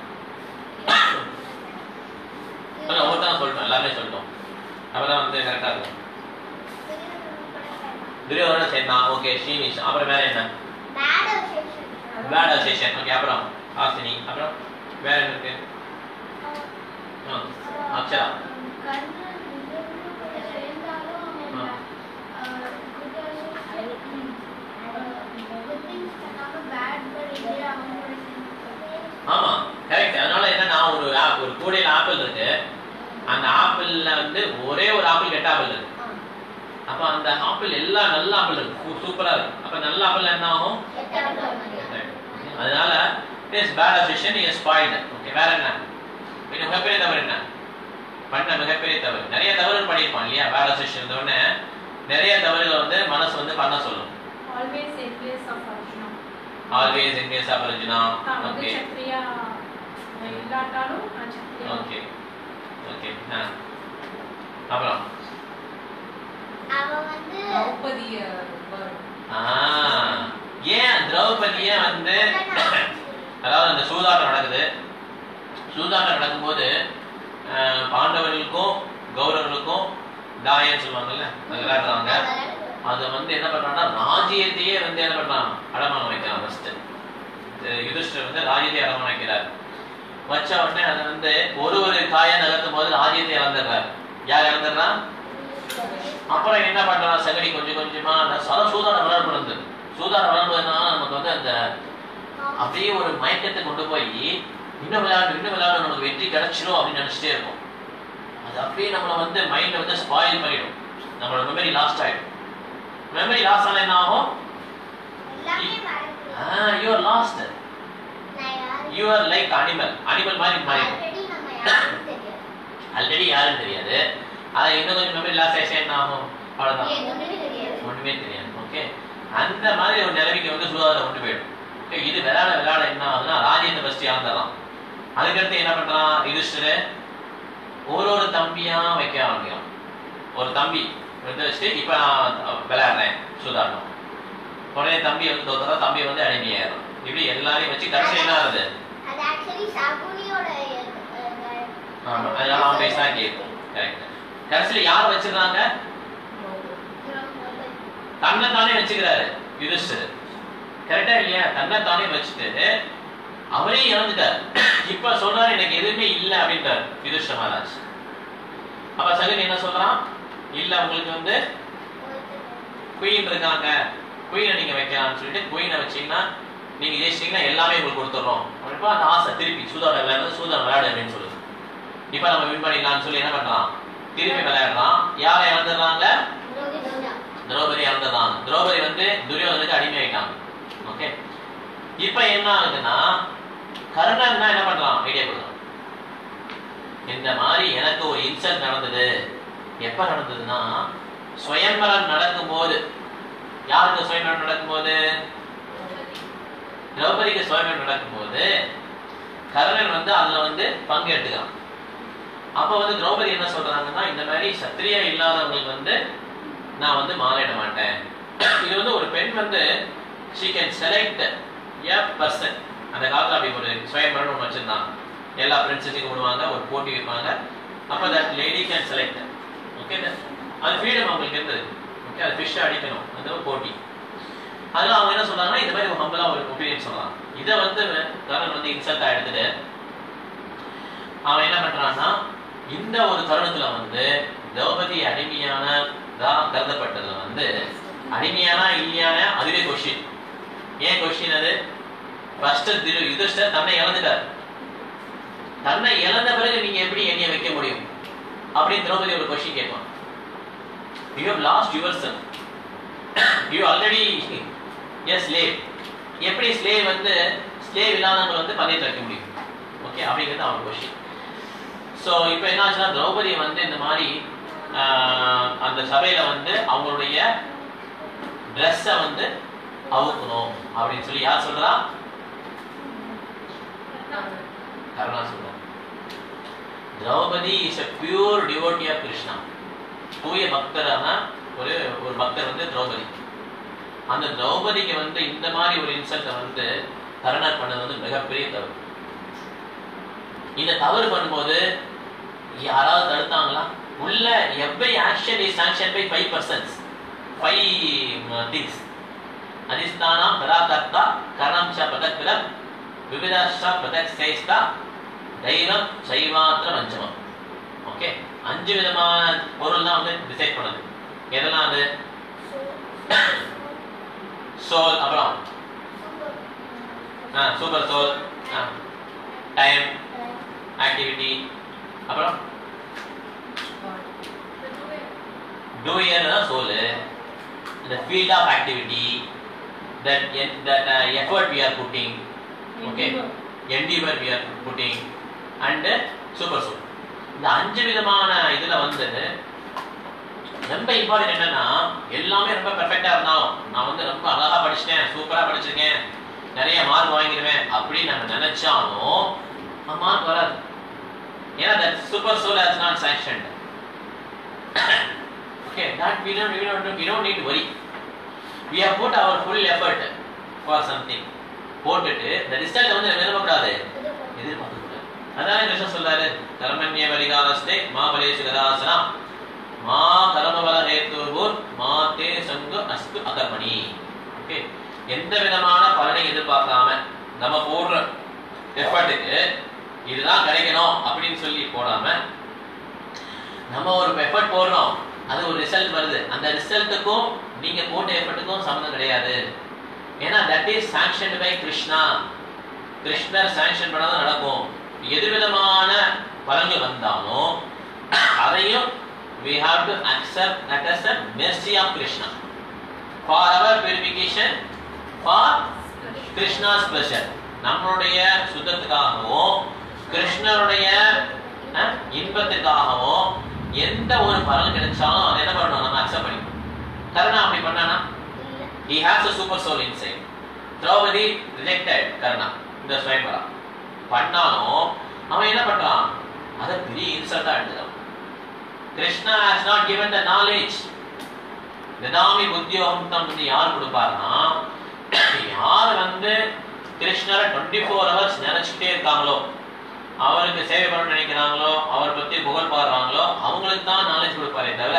சொல்ல ஒவ்வொருத்தரும் சொல்லிட்டோம் எல்லாமே சொல்லிட்டோம் அப்பதான் வந்து கரெக்டா இருக்கும் துரியோதனன் சேர்ந்தான் ஓகே ஸ்ரீனிஷ் அப்புறம் வேற என்ன பேட் அசோசியேஷன் ஓகே அப்புறம் ஆசினி அப்புறம் வேற என்ன இருக்கு ஆ, அக்ஷரா ஆமா கரெக்ட் அதனால என்னன்னா ஒரு ஆப் ஒரு கூடையில ஆப்பிள் இருக்கு அந்த ஆப்பிள்ல வந்து ஒரே ஒரு ஆப்பிள் கெட்ட ஆப்பிள் இருக்கு அப்ப அந்த ஆப்பிள் எல்லாம் நல்ல ஆப்பிள் இருக்கு சூ- சூப்பரா இருக்கு அப்ப நல்ல ஆப்பிள் என்ன ஆகும் அதனால is bad association is spoiled okay வேற என்ன இது மிகப்பெரிய தவறு என்ன பண்ண மிகப்பெரிய தவறு நிறைய தவறு பண்ணியிருப்பான் இல்லையா பேட் அசோசியேஷன் இருந்தவொடனே நிறைய தவறுகள் வந்து மனசு வந்து பண்ண சொல்லும் Always envious of Arjuna. Always in case of Arjuna தான் வந்து ஓகே சத்ரியா இல்லாட்டாலும் நான் சத்ரியா ஓகே ஓகே ஆ அப்புறம் அவன் வந்து திரௌபதிய ரொம்ப ஆ ஏன் திரௌபதிய வந்து அதாவது அந்த சூதாட்டம் நடக்குது சூதாட்டம் நடக்கும்போது அஹ், பாண்டவர்களுக்கும் கௌரவர்களுக்கும் தாயன்னு சொல்லுவாங்கல்ல அது விளையாடுறாங்க அதை வந்து என்ன பண்றான்னா ராஜ்யத்தையே வந்து என்ன பண்றான் அடமானம் வைக்கிறான் ஃபர்ஸ்ட் யுதிஷ்டர் வந்து ராஜ்யத்தை அடமானம் வைக்கிறார் வச்ச உடனே அதை வந்து ஒரு ஒரு காயை நகர்த்தும் போது ராஜ்யத்தை இழந்துடுறாரு யார் இழந்துடுறான் அப்புறம் என்ன பண்றான் சகடி கொஞ்சம் கொஞ்சமா அந்த சத சூதாட வளர்ப்படுது சூதாட வளர்ப்பதுனால நமக்கு வந்து அந்த அப்படியே ஒரு மயக்கத்தை கொண்டு போய் இன்னும் விளையாடும் இன்னும் விளையாடும் நமக்கு வெற்றி கிடைச்சிடும் அப்படின்னு நினைச்சிட்டே இருக்கும் அது அப்படியே நம்மளை வந்து மைண்ட வந்து ஸ்பாயில் பண்ணிடும் நம்மளோட மெமரி லாஸ்ட் ஆயிடும் மெமரி லாஸ்ட் ஆனா என்ன ஆகும் எல்லாமே மறந்துடும் யூ ஆர் லாஸ்ட் நான் யாரு you are like animal animal மாதிரி மாறிடும் ஆல்ரெடி நம்ம யாருன்னு தெரியாது ஆல்ரெடி யாரும் தெரியாது அது இன்னும் கொஞ்சம் மெமரி லாஸ் ஆயிடுச்சா என்ன ஆகும் அவ்வளவுதான் எதுவுமே தெரியாது ஒண்ணுமே தெரியாது ஓகே அந்த மாதிரி ஒரு நிலைமைக்கு வந்து சூதாட்டம் கொண்டு போயிடும் Okay, இது விளையாட விளையாட என்ன ஆகுதுன்னா ராஜ்யத்தை ஃபர்ஸ்ட் இழந்துடலாம் அதுக்கடுத்து என்ன பண்றான் யுதிஷ்டரு ஒரு ஒரு தம்பியா வைக்க ஆரம்பிக்கிறான் ஒரு தம்பி வந்து வச்சுட்டு இப்ப நான் விளையாடுறேன் சூதாட்டம் உடனே தம்பி வந்து தோத்துறா தம்பி வந்து அடிமையாயிரும் இப்படி எல்லாரையும் வச்சு கடைசி என்ன ஆகுது அது ஆக்சுவலி சகுனியோட ஆமா அதனால அவன் பேசினா கேட்கும் கரெக்ட் கடைசியில யார் வச்சிருந்தாங்க தன்னை தானே வச்சுக்கிறாரு யுதிஷ்டர் கரெக்டா இல்லையா தன்னை தானே வச்சுட்டு அவரே இறந்துட்டார் இப்ப சொல்றாரு எனக்கு எதுவுமே இல்லை அப்படின்ட்டார் யுதிஷ்டர் மகாராஜ் அப்ப சகுனி என்ன சொல்றான் இல்ல உங்களுக்கு வந்து குயின் இருக்காங்க குயினை நீங்க வைக்கலாம்னு சொல்லிட்டு குயினை வச்சீங்கன்னா நீங்க ஜெயிச்சிட்டீங்கன்னா எல்லாமே உங்களுக்கு கொடுத்துறோம் அப்படிப்பா அந்த ஆசை திருப்பி சூதாட விளையாடுறது சூதாட விளையாடு அப்படின்னு சொல்லுது இப்ப நம்ம வின் பண்ணிடலாம்னு சொல்லி என்ன பண்றான் திருப்பி விளையாடுறான் யாரை இழந்துடுறாங்க திரௌபதி இறந்துடுறாங்க திரௌபதி வந்து துரியோதனுக்கு அடிமையாயிட்டாங்க ஓகே இப்ப என்ன ஆகுதுன்னா கர்ணன் தான் என்ன பண்றான் ஐடியா கொடுக்குறான் இந்த மாதிரி எனக்கு ஒரு இன்சல்ட் நடந்தது எப்ப நடந்ததுன்னா சுயம்பரம் நடக்கும்போது யாருக்கு சுயம்பரம் நடக்கும்போது திரௌபதிக்கு சுயம்பரம் நடக்கும்போது கர்ணன் வந்து அதுல வந்து பங்கெடுத்துக்கான் அப்ப வந்து திரௌபதி என்ன சொல்றாங்கன்னா இந்த மாதிரி சத்திரியா இல்லாதவங்களுக்கு வந்து நான் வந்து மாறிட மாட்டேன் இது வந்து ஒரு பெண் வந்து she can select a person அந்த காலத்துல அப்படி ஒரு சுயம்பரம் ஒன்று வச்சிருந்தாங்க எல்லா பிரின்சஸையும் கூடுவாங்க ஒரு போட்டி வைப்பாங்க அப்ப that lady can select okay அது ஃப்ரீடம் அவங்களுக்கு இருந்தது ஓகே அது ஃபிஷ் அடிக்கணும் அது ஒரு போட்டி அதனால அவங்க என்ன சொல்றாங்கன்னா இந்த மாதிரி ஒரு ஹம்பலா ஒரு ஒப்பீனியன் சொல்றாங்க இதை வந்து கர்ணன் வந்து இன்சல்ட் எடுத்துட்டு அவன் என்ன பண்றான்னா இந்த ஒரு தருணத்துல வந்து திரௌபதி அடிமையான தான் கருதப்பட்டது வந்து அடிமையானா இல்லையான அதுவே கொஸ்டின் ஏன் கொஸ்டின் அது ஃபர்ஸ்ட் திரு யுதிஷ்டர் தன்னை இழந்துட்டார் தன்னை இழந்த பிறகு நீங்க எப்படி எண்ணிய வைக்க முடியும் அப்படின்னு திரௌபதி ஒரு கொஸ்டின் கேட்பான் you have lost your son you already a slave எப்படி ஸ்லேவ் வந்து ஸ்லேவ் இல்லாதவங்க வந்து பந்தயத்தில் வைக்க முடியும் ஓகே அப்படிங்கிறது அவன் கொஸ்டின் ஸோ இப்போ என்ன ஆச்சுன்னா திரௌபதி வந்து இந்த மாதிரி ஆஹ், அந்த சபையில வந்து அவங்களுடைய ட்ரெஸ்ஸை வந்து அவுக்கணும் அப்படின்னு சொல்லி யார் சொல்றா கருணா சொல்றா Draupadi is a pure devotee of Krishna தூய பக்தரான ஒரு ஒரு பக்தர் வந்து திரௌபதி அந்த திரௌபதிக்கு வந்து இந்த மாதிரி ஒரு இன்சல்ட்டை வந்து கருணர் பண்ணது வந்து மிகப்பெரிய தவறு இந்த தவறு பண்ணும்போது யாராவது தடுத்தாங்களா உள்ள every action is sanction by five persons five things அதிஸ்தானம் பராகர்த்தா கரணம் ச பதக்கிரம் விவிதாஷ்ட பதக் சேஷ்டா தைரம் சைவாத்திர பஞ்சமம் ஓகே அஞ்சு விதமான பொருள் தான் வந்து டிசைட் பண்ணுது எதெல்லாம் அது சோல் அப்புறம் சூப்பர் சோல் டைம் ஆக்டிவிட்டி அப்புறம் டூயர் தான் soul the field of activity that that uh, effort we are putting okay endeavor we are putting and super soul இந்த அஞ்சு விதமான இதுல வந்து ரொம்ப இம்பார்ட்டன்ட் என்னன்னா எல்லாமே ரொம்ப பெர்ஃபெக்ட்டா இருந்தாலும் நான் வந்து ரொம்ப அழகா படிச்சிட்டேன் சூப்பரா படிச்சிருக்கேன் நிறைய மார்க் வாங்கிடுவேன் அப்படின்னு நம்ம நினைச்சாலும் மார்க் வராது ஏன்னா that super soul has not sanctioned okay that we don't we don't we don't need to worry we have put our full effort for something போட்டுட்டு the result வந்து நம்ம விரும்பக்கூடாது எதிர்பார்க்கக்கூடாது அதான் கிருஷ்ணன் சொல்றாரு கர்மண்ய வரிகாலஸ்தே மாபலேஷு கதாசனா மா கர்மபல ஹேத்துபூர் மா தே சங்கு அஸ்து அகர்மணி ஓகே எந்த விதமான பலனை எதிர்பார்க்காம நம்ம போடுற எஃபர்ட்டுக்கு இதுதான் கிடைக்கணும் அப்படின்னு சொல்லி போடாம நம்ம ஒரு எஃபர்ட் போடுறோம் அது ஒரு ரிசல்ட் வருது அந்த ரிசல்ட்டுக்கும் நீங்க போட்ட எஃபர்ட்டுக்கும் சம்மந்தம் கிடையாது ஏன்னா that is sanction by Krishna Krishnar sanction பண்ணாதான் நடக்கும் எது விதமான பலன்கள் வந்தாலும் அதையும் we have to accept that as a mercy of Krishna for our purification for Krishna's pleasure நம்மளுடைய சுத்தத்துக்காகவும் கிருஷ்ணருடைய அஹ், இன்பத்துக்காகவும் எந்த ஒரு பலன் கிடைச்சாலும் அதை என்ன பண்ணணும் நம்ம அக்செப்ட் பண்ணிக்கணும் கருணா அப்படி பண்ணானா he has a super soul inside Draupadi rejected Karna இந்த ஸ்வயம்பரா பண்ணாலும் அவன் என்ன பண்றான் அதை பெரிய இன்சல்ட்டா எடுத்துக்கிறான் Krishna has not given the knowledge நிதாமி புத்தியோகம் வந்து யார் கொடுப்பாருன்னா யார் வந்து கிருஷ்ணரை டுவெண்ட்டி ஃபோர் ஹவர்ஸ் நினைச்சுட்டே இருக்காங்களோ அவருக்கு சேவை பண்ண நினைக்கிறாங்களோ அவர் பத்தி புகழ் பாடுறாங்களோ அவங்களுக்கு தான் நாலேஜ் கொடுப்பாரே தவிர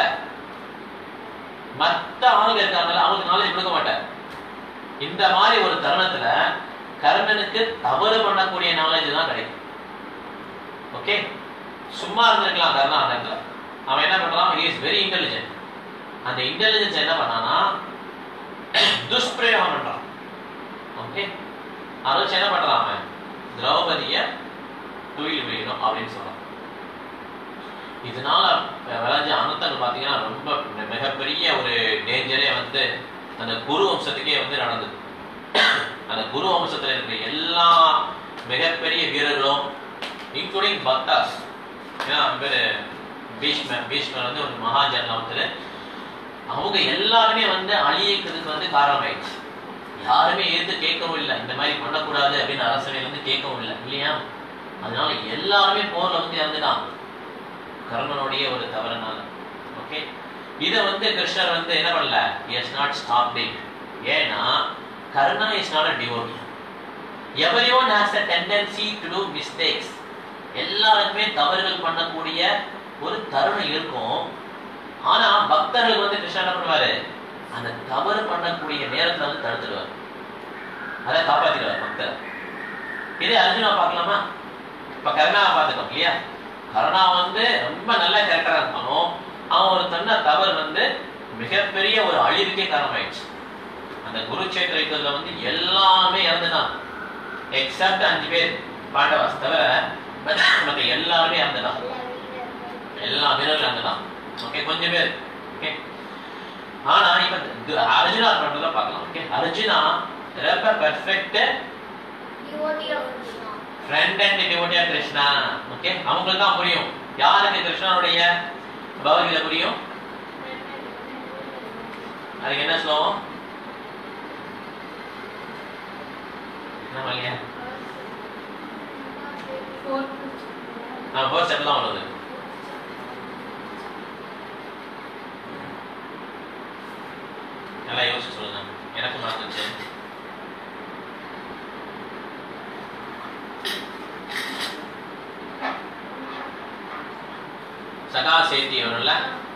மத்த ஆளுங்க இருக்காங்கல்ல அவங்களுக்கு நாலேஜ் கொடுக்க மாட்டார் இந்த மாதிரி ஒரு தருணத்துல கர்ணனுக்கு தவறு பண்ணக்கூடிய நாலேஜ் தான் கிடைக்கும் ஓகே சும்மா இருந்திருக்கலாம் கர்ணா அந்த இடத்துல அவன் என்ன பண்றான் he is வெரி இன்டெலிஜென்ட் அந்த இன்டெலிஜென்ஸ் என்ன பண்ணானா துஷ்பிரயோகம் பண்றான் ஓகே அதை வச்சு என்ன பண்றான் அவன் திரௌபதிய தூயில் விழிக்கணும் அப்படின்னு சொல்றான் இதனால விளைஞ்ச அனர்த்தங்கள் பாத்தீங்கன்னா ரொம்ப மிகப்பெரிய ஒரு டேஞ்சரே வந்து அந்த குரு வம்சத்துக்கே வந்து நடந்தது அந்த குரு வம்சத்துல இருக்கிற எல்லா மிகப்பெரிய வீரர்களும் இன்க்ளூடிங் பக்தாஸ் ஏன்னா அவன் பேரு பீஷ்மர் பீஷ்மர் வந்து ஒரு மகாஜன்ல வந்து அவங்க எல்லாருமே வந்து அழியக்கிறதுக்கு வந்து காரணமாயிடுச்சு யாருமே எதிர்த்து கேட்கவும் இல்லை இந்த மாதிரி பண்ணக்கூடாது அப்படின்னு அரசவையில இருந்து கேட்கவும் இல்லை இல்லையா அதனால எல்லாருமே போர்ல வந்து இறந்துட்டாங்க கர்ணனுடைய ஒரு தவறுனால ஓகே இத வந்து கிருஷ்ணர் வந்து என்ன பண்ணல எஸ் நாட் ஸ்டாப் இட் ஏன்னா Karna is not a devotee everyone has a tendency to do mistakes எல்லாருக்குமே தவறுகள் பண்ணக்கூடிய ஒரு தருணம் இருக்கும் ஆனா பக்தர்கள் வந்து கிருஷ்ணன் என்ன பண்ணுவாரு அந்த தவறு பண்ணக்கூடிய நேரத்துல வந்து தடுத்துடுவார் அதை காப்பாத்திடுவார் பக்தர் இதே அர்ஜுனா பார்க்கலாமா இப்ப கருணாவை பார்த்துட்டோம் இல்லையா கருணா வந்து ரொம்ப நல்ல கேரக்டரா இருந்தாலும் அவன் ஒரு தன்ன தவறு வந்து மிகப்பெரிய ஒரு அழிவுக்கே காரணமாயிடுச்சு அந்த குருட்சேத்திர யுத்தத்துல வந்து எல்லாமே இறந்துட்டான் எக்ஸப்ட் அஞ்சு பேர் பாண்டவாஸ் தவிர மத்த எல்லாருமே இறந்துட்டான் எல்லா வீரர்களும் இறந்துட்டான் ஓகே கொஞ்சம் பேர் ஓகே ஆனா இப்ப து- அர்ஜுனா பண்றத பார்க்கலாம் ஓகே அர்ஜுனா ரொம்ப பெர்ஃபெக்ட் ஃப்ரெண்ட் அண்ட் டிவோட்டியா கிருஷ்ணா ஓகே அவங்களுக்கு தான் புரியும் யாருக்கு கிருஷ்ணனுடைய பகவத்கீதை புரியும் அதுக்கு என்ன ஸ்லோகம் என்ன இல்லையா ஆ ஃபோர் ஸ்டெப் தான் உள்ளது நல்லா யோசிச்சு சொல்லுங்க எனக்கும் மறந்துச்சு சகா சேத்தி வரும்ல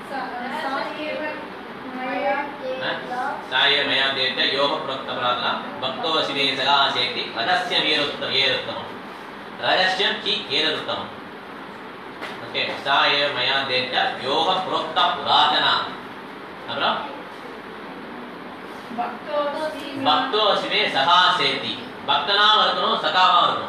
சாய மயா தேட்ட யோக புரோக்த பிரார்த்தனா பக்தோ சிவே சகா சேத்தி ரகசிய வீரோத்தம் ஏருத்தமம் ரகசியம் கி ஏருத்தமம் ஓகே சாய மயா தேட்ட யோக புரோக்த புராதனா அப்புறம் பக்தோ சிவே சகா சேத்தி பக்தனாவும் இருக்கணும் சகாவாவும் இருக்கணும்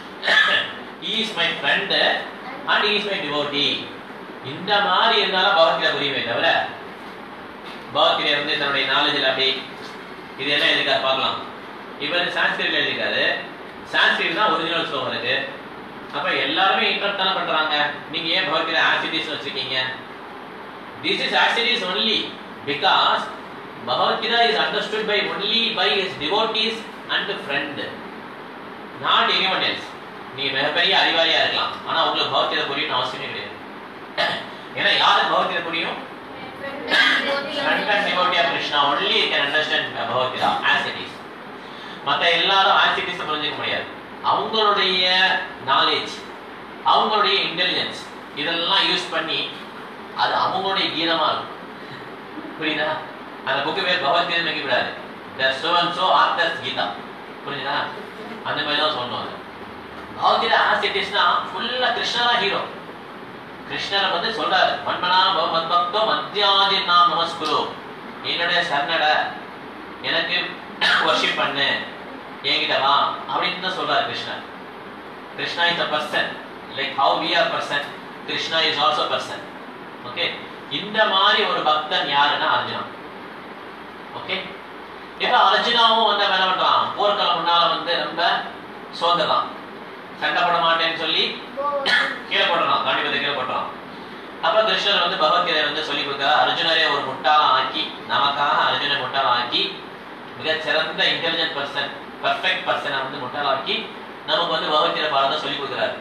is my friend and is my devotee இந்த மாதிரி இருந்தாலும் பகவத்கீதை புரியுமே தவிர பகவத்கீதை வந்து தன்னுடைய நாலேஜில் அப்படி இது எல்லாம் எழுதிக்காரு பார்க்கலாம் இவர் சான்ஸ்கிரிட்ல எழுதிக்காரு சான்ஸ்கிரிட் தான் ஒரிஜினல் ஸ்லோகம் இருக்கு அப்ப எல்லாருமே இன்டர்ட் தானே பண்றாங்க நீங்க ஏன் பகவத்கீதை ஆசிடிஸ் வச்சிருக்கீங்க this is as it is only because Bhagavad Gita is understood by only by his devotees and friend not anyone else நீங்க மிகப்பெரிய அறிவாளியா இருக்கலாம் ஆனா உங்களுக்கு பகவத்கீதை புரியணும் அவசியமே கிடையாது ஏன்னா யாருக்கு பகவத்கீதை புரியும் friend and devotee of Krishna only can understand Bhagavad Gita as it is மத்த எல்லாரும் ஆஸ் இட் இஸ் புரிஞ்சுக்க முடியாது அவங்களுடைய நாலேஜ் அவங்களுடைய இன்டெலிஜென்ஸ் இதெல்லாம் யூஸ் பண்ணி அது அவங்களுடைய கீதமா இருக்கும் புரியுதா அந்த புக்கு பேர் பகவத்கீதை வைக்க கூடாது the so and so orders Gita புரியுதா அந்த மாதிரி தான் சொன்னோம் அது பகவத்கீதை ஆஸ் இட் இஸ்னா ஃபுல்லா கிருஷ்ணரா ஹீரோ கிருஷ்ணரை வந்து சொல்றாரு மன்மனா பவத் பக்தோ மத்தியாதி நாம் நமஸ்குரு என்னுடைய சரணட எனக்கு வர்ஷிப் பண்ணு என்கிட்ட வா அப்படின்னு தான் சொல்றாரு Krishnar Krishna is a person like how we are person Krishna is also person okay இந்த மாதிரி ஒரு பக்தன் யாருன்னா அர்ஜுனா ஓகே இப்ப அர்ஜுனாவும் வந்து அவன் என்ன பண்றான் போர்க்களம் முன்னால வந்து ரொம்ப சோதறான் சண்டை போட மாட்டேன்னு சொல்லி கீழே போடுறான் காண்டிபத்தை கீழே போடுறான் அப்ப கிருஷ்ணர் வந்து பகவத்கீதை வந்து சொல்லி கொடுக்கிறார் அர்ஜுனரே ஒரு முட்டாளா ஆக்கி நமக்காக அர்ஜுனை முட்டாளா ஆக்கி மிக சிறந்த இன்டெலிஜென்ட் பர்சன் பர்ஃபெக்ட் பர்சனை வந்து முட்டாளாக்கி நமக்கு வந்து பகவத்கீதை பாடத்தை சொல்லி கொடுக்குறாரு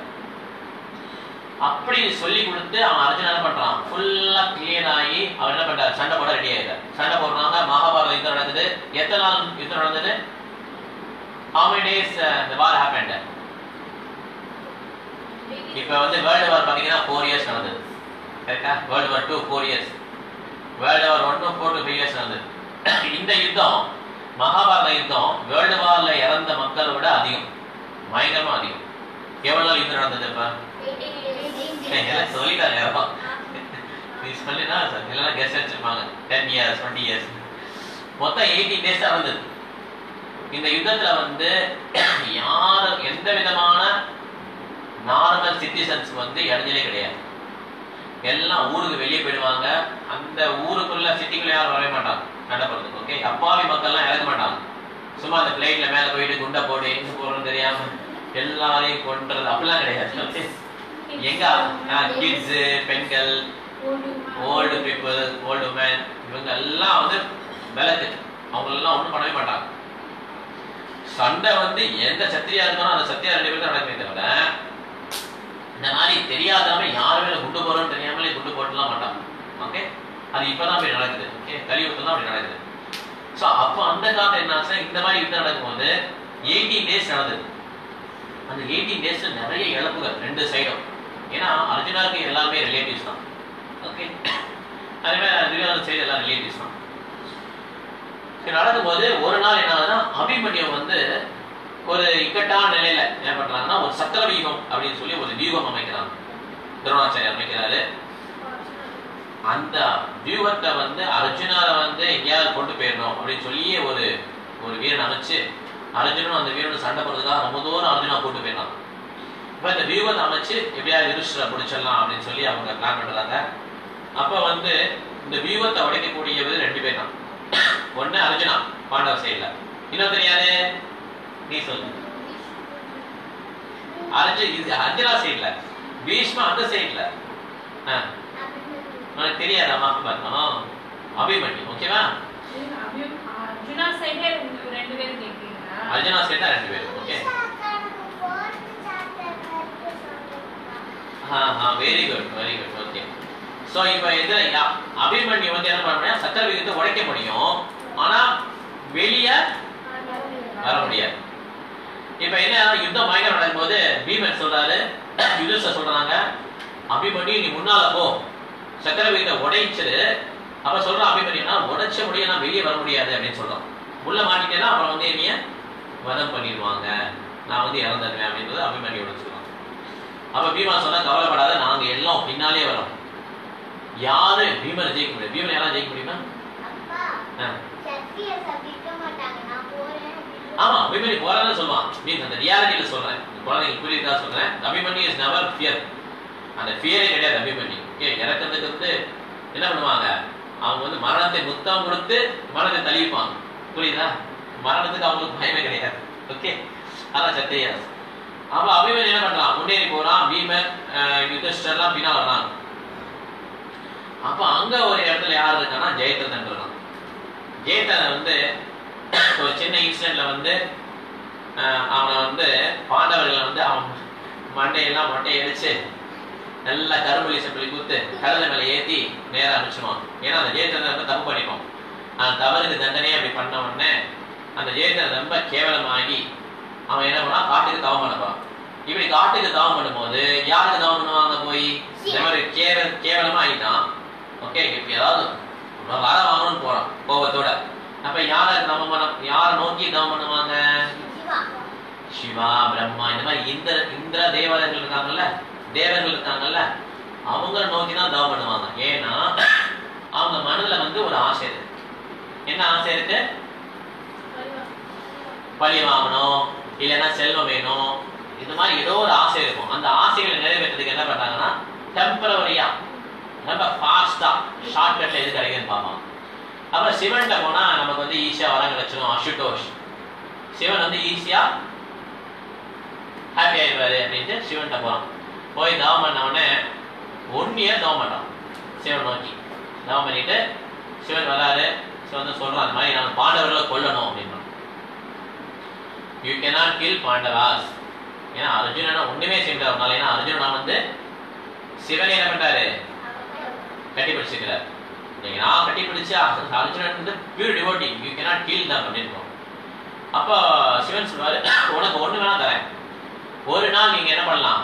அப்படி சொல்லி கொடுத்து அவன் அர்ஜுனன் என்ன பண்றான் ஃபுல்லா கிளியர் ஆகி அவன் என்ன பண்றாரு சண்டை போட ரெடி ஆயிட்டார் சண்டை போடுறாங்க மகாபாரத யுத்தம் நடந்தது எத்தனை நாள் யுத்தம் நடந்தது how many days uh, the war happened இப்போ வந்து வேர்ல்டு வார் பார்த்தீங்கன்னா ஃபோர் இயர்ஸ் நடந்தது கரெக்டா world war two four years world war ஒன்னும் ஃபோர் டு ஃபைவ் இயர்ஸ் நடந்தது இந்த யுத்தம் மகாபாரத யுத்தம் வேர்ல்டு வார்ல இறந்த மக்களை விட அதிகம் பயங்கரமா அதிகம் எவ்வளவு நாள் யுத்தம் நடந்தது இப்ப எல்லாம் சொல்லிட்டாங்க யாரும் நீ சொல்லினா இல்லைன்னா கெஸ்ட் வச்சிருப்பாங்க டென் இயர்ஸ் டுவெண்ட்டி இயர்ஸ் மொத்தம் எயிட்டீன் டேஸ் தான் இருந்தது இந்த யுத்தத்துல வந்து யாரும் எந்த விதமான நார்மல் சிட்டிசன்ஸ் வந்து இடைஞ்சலே கிடையாது எல்லாம் ஊருக்கு வெளியே போயிடுவாங்க அந்த ஊருக்குள்ள சிட்டிக்குள்ள யாரும் வரவே மாட்டாங்க சண்டை போடுறதுக்கு ஓகே அப்பாவி மக்கள்லாம் இறங்க மாட்டாங்க சும்மா அந்த பிளைட்ல மேல போயிட்டு குண்டை போடு எங்க போறோம்னு தெரியாம எல்லாரையும் கொன்றது அப்படிலாம் கிடையாது okay? எங்க கிட்ஸ் பெண்கள் ஓல்டு பீப்புள் ஓல்டு உமன் இவங்க எல்லாம் வந்து விளக்கு அவங்க எல்லாம் ஒண்ணும் பண்ணவே மாட்டாங்க சண்டை வந்து எந்த சத்திரியா இருந்தாலும் அந்த சத்தியா ரெண்டு பேரும் தான் நடக்குமே தவிர இந்த மாதிரி தெரியாதவங்க யாருமே குண்டு போறோம்னு தெரியாமலே குண்டு போட்டுலாம் மாட்டாங்க ஓகே அது இப்பதான் அப்படி நடக்குது ஓகே கலியுகத்துல தான் அப்படி நடக்குது ஸோ அப்போ அந்த காலத்துல என்ன ஆச்சுன்னா இந்த மாதிரி யுத்தம் நடக்கும்போது எயிட்டீன் டேஸ் நடந்தது அந்த எயிட்டீன் டேஸ்ல நிறைய இழப்புகள் ரெண்டு சைடும் ஏன்னா அர்ஜுனாவுக்கு எல்லாமே ரிலேட்டிவ்ஸ் தான் ஓகே அதே மாதிரி துரியோதன சைடு எல்லாம் ரிலேட்டிவ்ஸ் தான் சரி நடக்கும்போது ஒரு நாள் என்ன ஆகுதுன்னா அபிமன்யம் வந்து ஒரு இக்கட்டான நிலையில என்ன பண்றாங்கன்னா ஒரு சக்கர வியூகம் அப்படின்னு சொல்லி ஒரு வியூகம் அமைக்கிறாங்க துரோணாச்சாரியர் அமைக்கிறாரு அந்த வியூகத்தை வந்து அர்ஜுனாவை வந்து எங்கேயாவது கொண்டு போயிடணும் அப்படின்னு சொல்லியே ஒரு ஒரு வீரன் அமைச்சு அர்ஜுனும் அந்த வீரனும் சண்டை போடுறதுக்காக ரொம்ப தூரம் அர்ஜுனா கூட்டு போயிடலாம் இப்ப இந்த வியூகத்தை அமைச்சு எப்படியாவது யுதிஷ்டரை பிடிச்சிடலாம் அப்படின்னு சொல்லி அவங்க பிளான் பண்றாங்க அப்ப வந்து இந்த வியூகத்தை உடைக்கக்கூடியது ரெண்டு பேர் தான் ஒண்ணு அர்ஜுனா பாண்டவ சைடுல இன்னொருத்தர் யாரு நீ சொல்லு அர்ஜுன் இது அர்ஜுனா சைடுல பீஷ்மா அந்த சைடுல உனக்கு தெரியாதா மகாபாரதம் அபிமன்யு ஓகேவா அர்ஜுனா சைடே ரெண்டு பேரும் கேட்குறீங்களா அர்ஜுனா சைடு தான் ரெண்டு பேரும் okay very good very good okay so இப்போ இது யா- அபிமன்யு வந்து என்ன பண்ண முடியும் சக்கர விகிதத்தை உடைக்க முடியும் ஆனா வெளிய வர முடியாது இப்ப என்ன யுத்தம் பயங்கரம் நடக்கும்போது பீமன் சொல்றாரு யுதிஷ்டர் சொல்றாங்க அபிமன்யு நீ முன்னால போ சக்கர விகிதத்தை உடைச்சிரு அப்ப சொல்றான் அபிமன்யுனா உடைச்ச முடியும் நான் வெளியே வர முடியாது அப்படின்னு சொல்றான் உள்ள மாட்டிட்டேன்னா அப்புறம் வந்து என்னைய வதம் பண்ணிடுவாங்க நான் வந்து இறந்துடுவேன் அப்படின்றது அபிமன்யோட சொல்றான் அப்ப பீமா சொன்னா கவலைப்படாத நாங்க எல்லாம் பின்னாலே வரோம் யாரு பீமனை ஜெயிக்க முடியும் பீமனை யாரா ஜெயிக்க முடியுமா ஆ. ஆமா அபிமன்யு போறான்னு சொல்லுவான் மீன்ஸ் அந்த ரியாலிட்டியில சொல்றேன் இந்த குழந்தைங்களுக்கு புரியுதா சொல்றேன் அபிமன்யு இஸ் நெவர் ஃபியர் அந்த ஃபியரே கிடையாது அபிமன்யு ஓகே இறக்கிறதுக்கு வந்து என்ன பண்ணுவாங்க அவங்க வந்து மரணத்தை முத்தம் கொடுத்து மரணத்தை தள்ளிப்பாங்க புரியுதா மரணத்துக்கு அவங்களுக்கு பயமே கிடையாது ஓகே அதான் சத்தியா அப்ப அபிமன்யு என்ன பண்றான் முன்னேறி போறான் பீமன் அஹ், யுதிஷ்டர்லாம் பின்னா வர்றாங்க அப்ப அங்க ஒரு இடத்துல யார் இருக்கான்னா ஜெயத்ரதன் இருக்கான் ஜெயத்ரதன் வந்து ஒரு சின்ன இன்சிடென்ட்ல வந்து அஹ், அவனை வந்து பாண்டவர்களை வந்து அவன் மண்டையெல்லாம் மொட்டை அடிச்சு நல்லா கரும்புலி செம்பலி கூத்து கடலை மேல ஏத்தி நேரா அனுப்பிச்சுவான் ஏன்னா அந்த ஜெயச்சந்திரன் வந்து தப்பு பண்ணிப்போம் அந்த தவறுக்கு தண்டனையே அப்படி பண்ண உடனே அந்த ஜெயச்சந்திரன் ரொம்ப கேவலமாகி அவன் என்ன பண்ணா காட்டுக்கு தவம் பண்ணப்பான் இப்படி காட்டுக்கு தவம் பண்ணும்போது யாருக்கு தவம் பண்ணுவாங்க போய் இந்த மாதிரி கேவ கேவலமா ஆயிட்டான் ஓகே இப்ப ஏதாவது வ- வர வாங்கணும்னு போறான் கோபத்தோட அப்ப யார தவம் பண்ண யாரை நோக்கி தவம் பண்ணுவாங்க சிவா பிரம்மா இந்த மாதிரி இந்திர இந்திர தேவதைகள் இருக்காங்கல்ல தேவர்கள் இருக்காங்கல்ல அவங்கள நோக்கி தான் தவம் பண்ணுவாங்க ஏன்னா அவங்க மனதுல வந்து ஒரு ஆசை இருக்கு என்ன ஆசை இருக்கு பழி வாங்கணும் இல்லைன்னா செல்வம் வேணும் இந்த மாதிரி ஏதோ ஒரு ஆசை இருக்கும் அந்த ஆசைகளை நிறைவேற்றதுக்கு என்ன பண்றாங்கன்னா டெம்பரவரியா ரொம்ப ஃபாஸ்டா ஷார்ட்கட்ல எது கிடைக்குதுன்னு பார்ப்பாங்க அப்புறம் சிவன்கிட்ட போனா நமக்கு வந்து ஈஸியா வரம் கிடைச்சிடும் அசுட்டோஷ் சிவன் வந்து ஈஸியா ஹாப்பி ஆயிடுவாரு அப்படின்ட்டு சிவன்கிட்ட போறான் போய் தவம் பண்ண உடனே ஒன் இயர் தவம் பண்றான் சிவன் நோக்கி தவம் பண்ணிட்டு சிவன் வராரு சிவன் வந்து சொல்றான் அந்த மாதிரி நான் பாண்டவர்களை கொல்லணும் அப்படின்றான் யூ cannot கில் பாண்டவாஸ் ஏன்னா அர்ஜுனனை ஒண்ணுமே செய்யறதுனால ஏன்னா அர்ஜுனனா வந்து சிவனை என்ன பண்றாரு கட்டி பிடிச்சிக்கிறார் நீங்க நான் கட்டி பிடிச்சு அர்ஜுனன் வந்து pure devotee you cannot kill them அப்படின்னு அப்போ சிவன் சொல்வாரு உனக்கு ஒண்ணு வேணா தரேன் ஒரு நாள் நீங்க என்ன பண்ணலாம்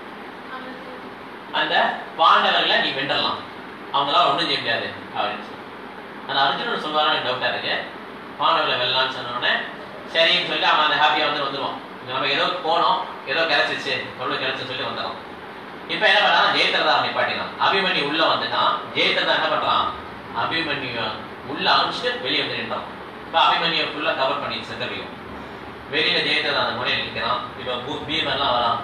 அந்த பாண்டவர்களை நீ வென்றலாம் அவங்களால ஒண்ணும் செய்ய முடியாது அப்படின்னு சொல்லி அந்த அர்ஜுனன் சொல்வாரா டவுட்டா இருக்கு பாண்டவர்களை வெல்லலாம்னு சொன்ன உடனே சரின்னு சொல்லி அவன் அந்த ஹாப்பியா வந்து வந்துருவான் நம்ம ஏதோ போனோம் ஏதோ கிடைச்சிச்சு பொருள் கிடைச்சு சொல்லி வந்துடும் இப்ப என்ன பண்ணான் ஜெயத்திரதா நிப்பாட்டினான் அபிமன்யு உள்ள வந்துட்டான் ஜெயத்திரதா என்ன பண்றான் அபிமன்யு உள்ள அனுப்பிச்சுட்டு வெளியே வந்து நின்றான் இப்ப அபிமன்யு ஃபுல்லா கவர் பண்ணி செத்தவையும் வெளியில ஜெயத்திரதா அந்த முறையில் நிற்கிறான் இப்ப பூ- பீமன்லாம் வரான்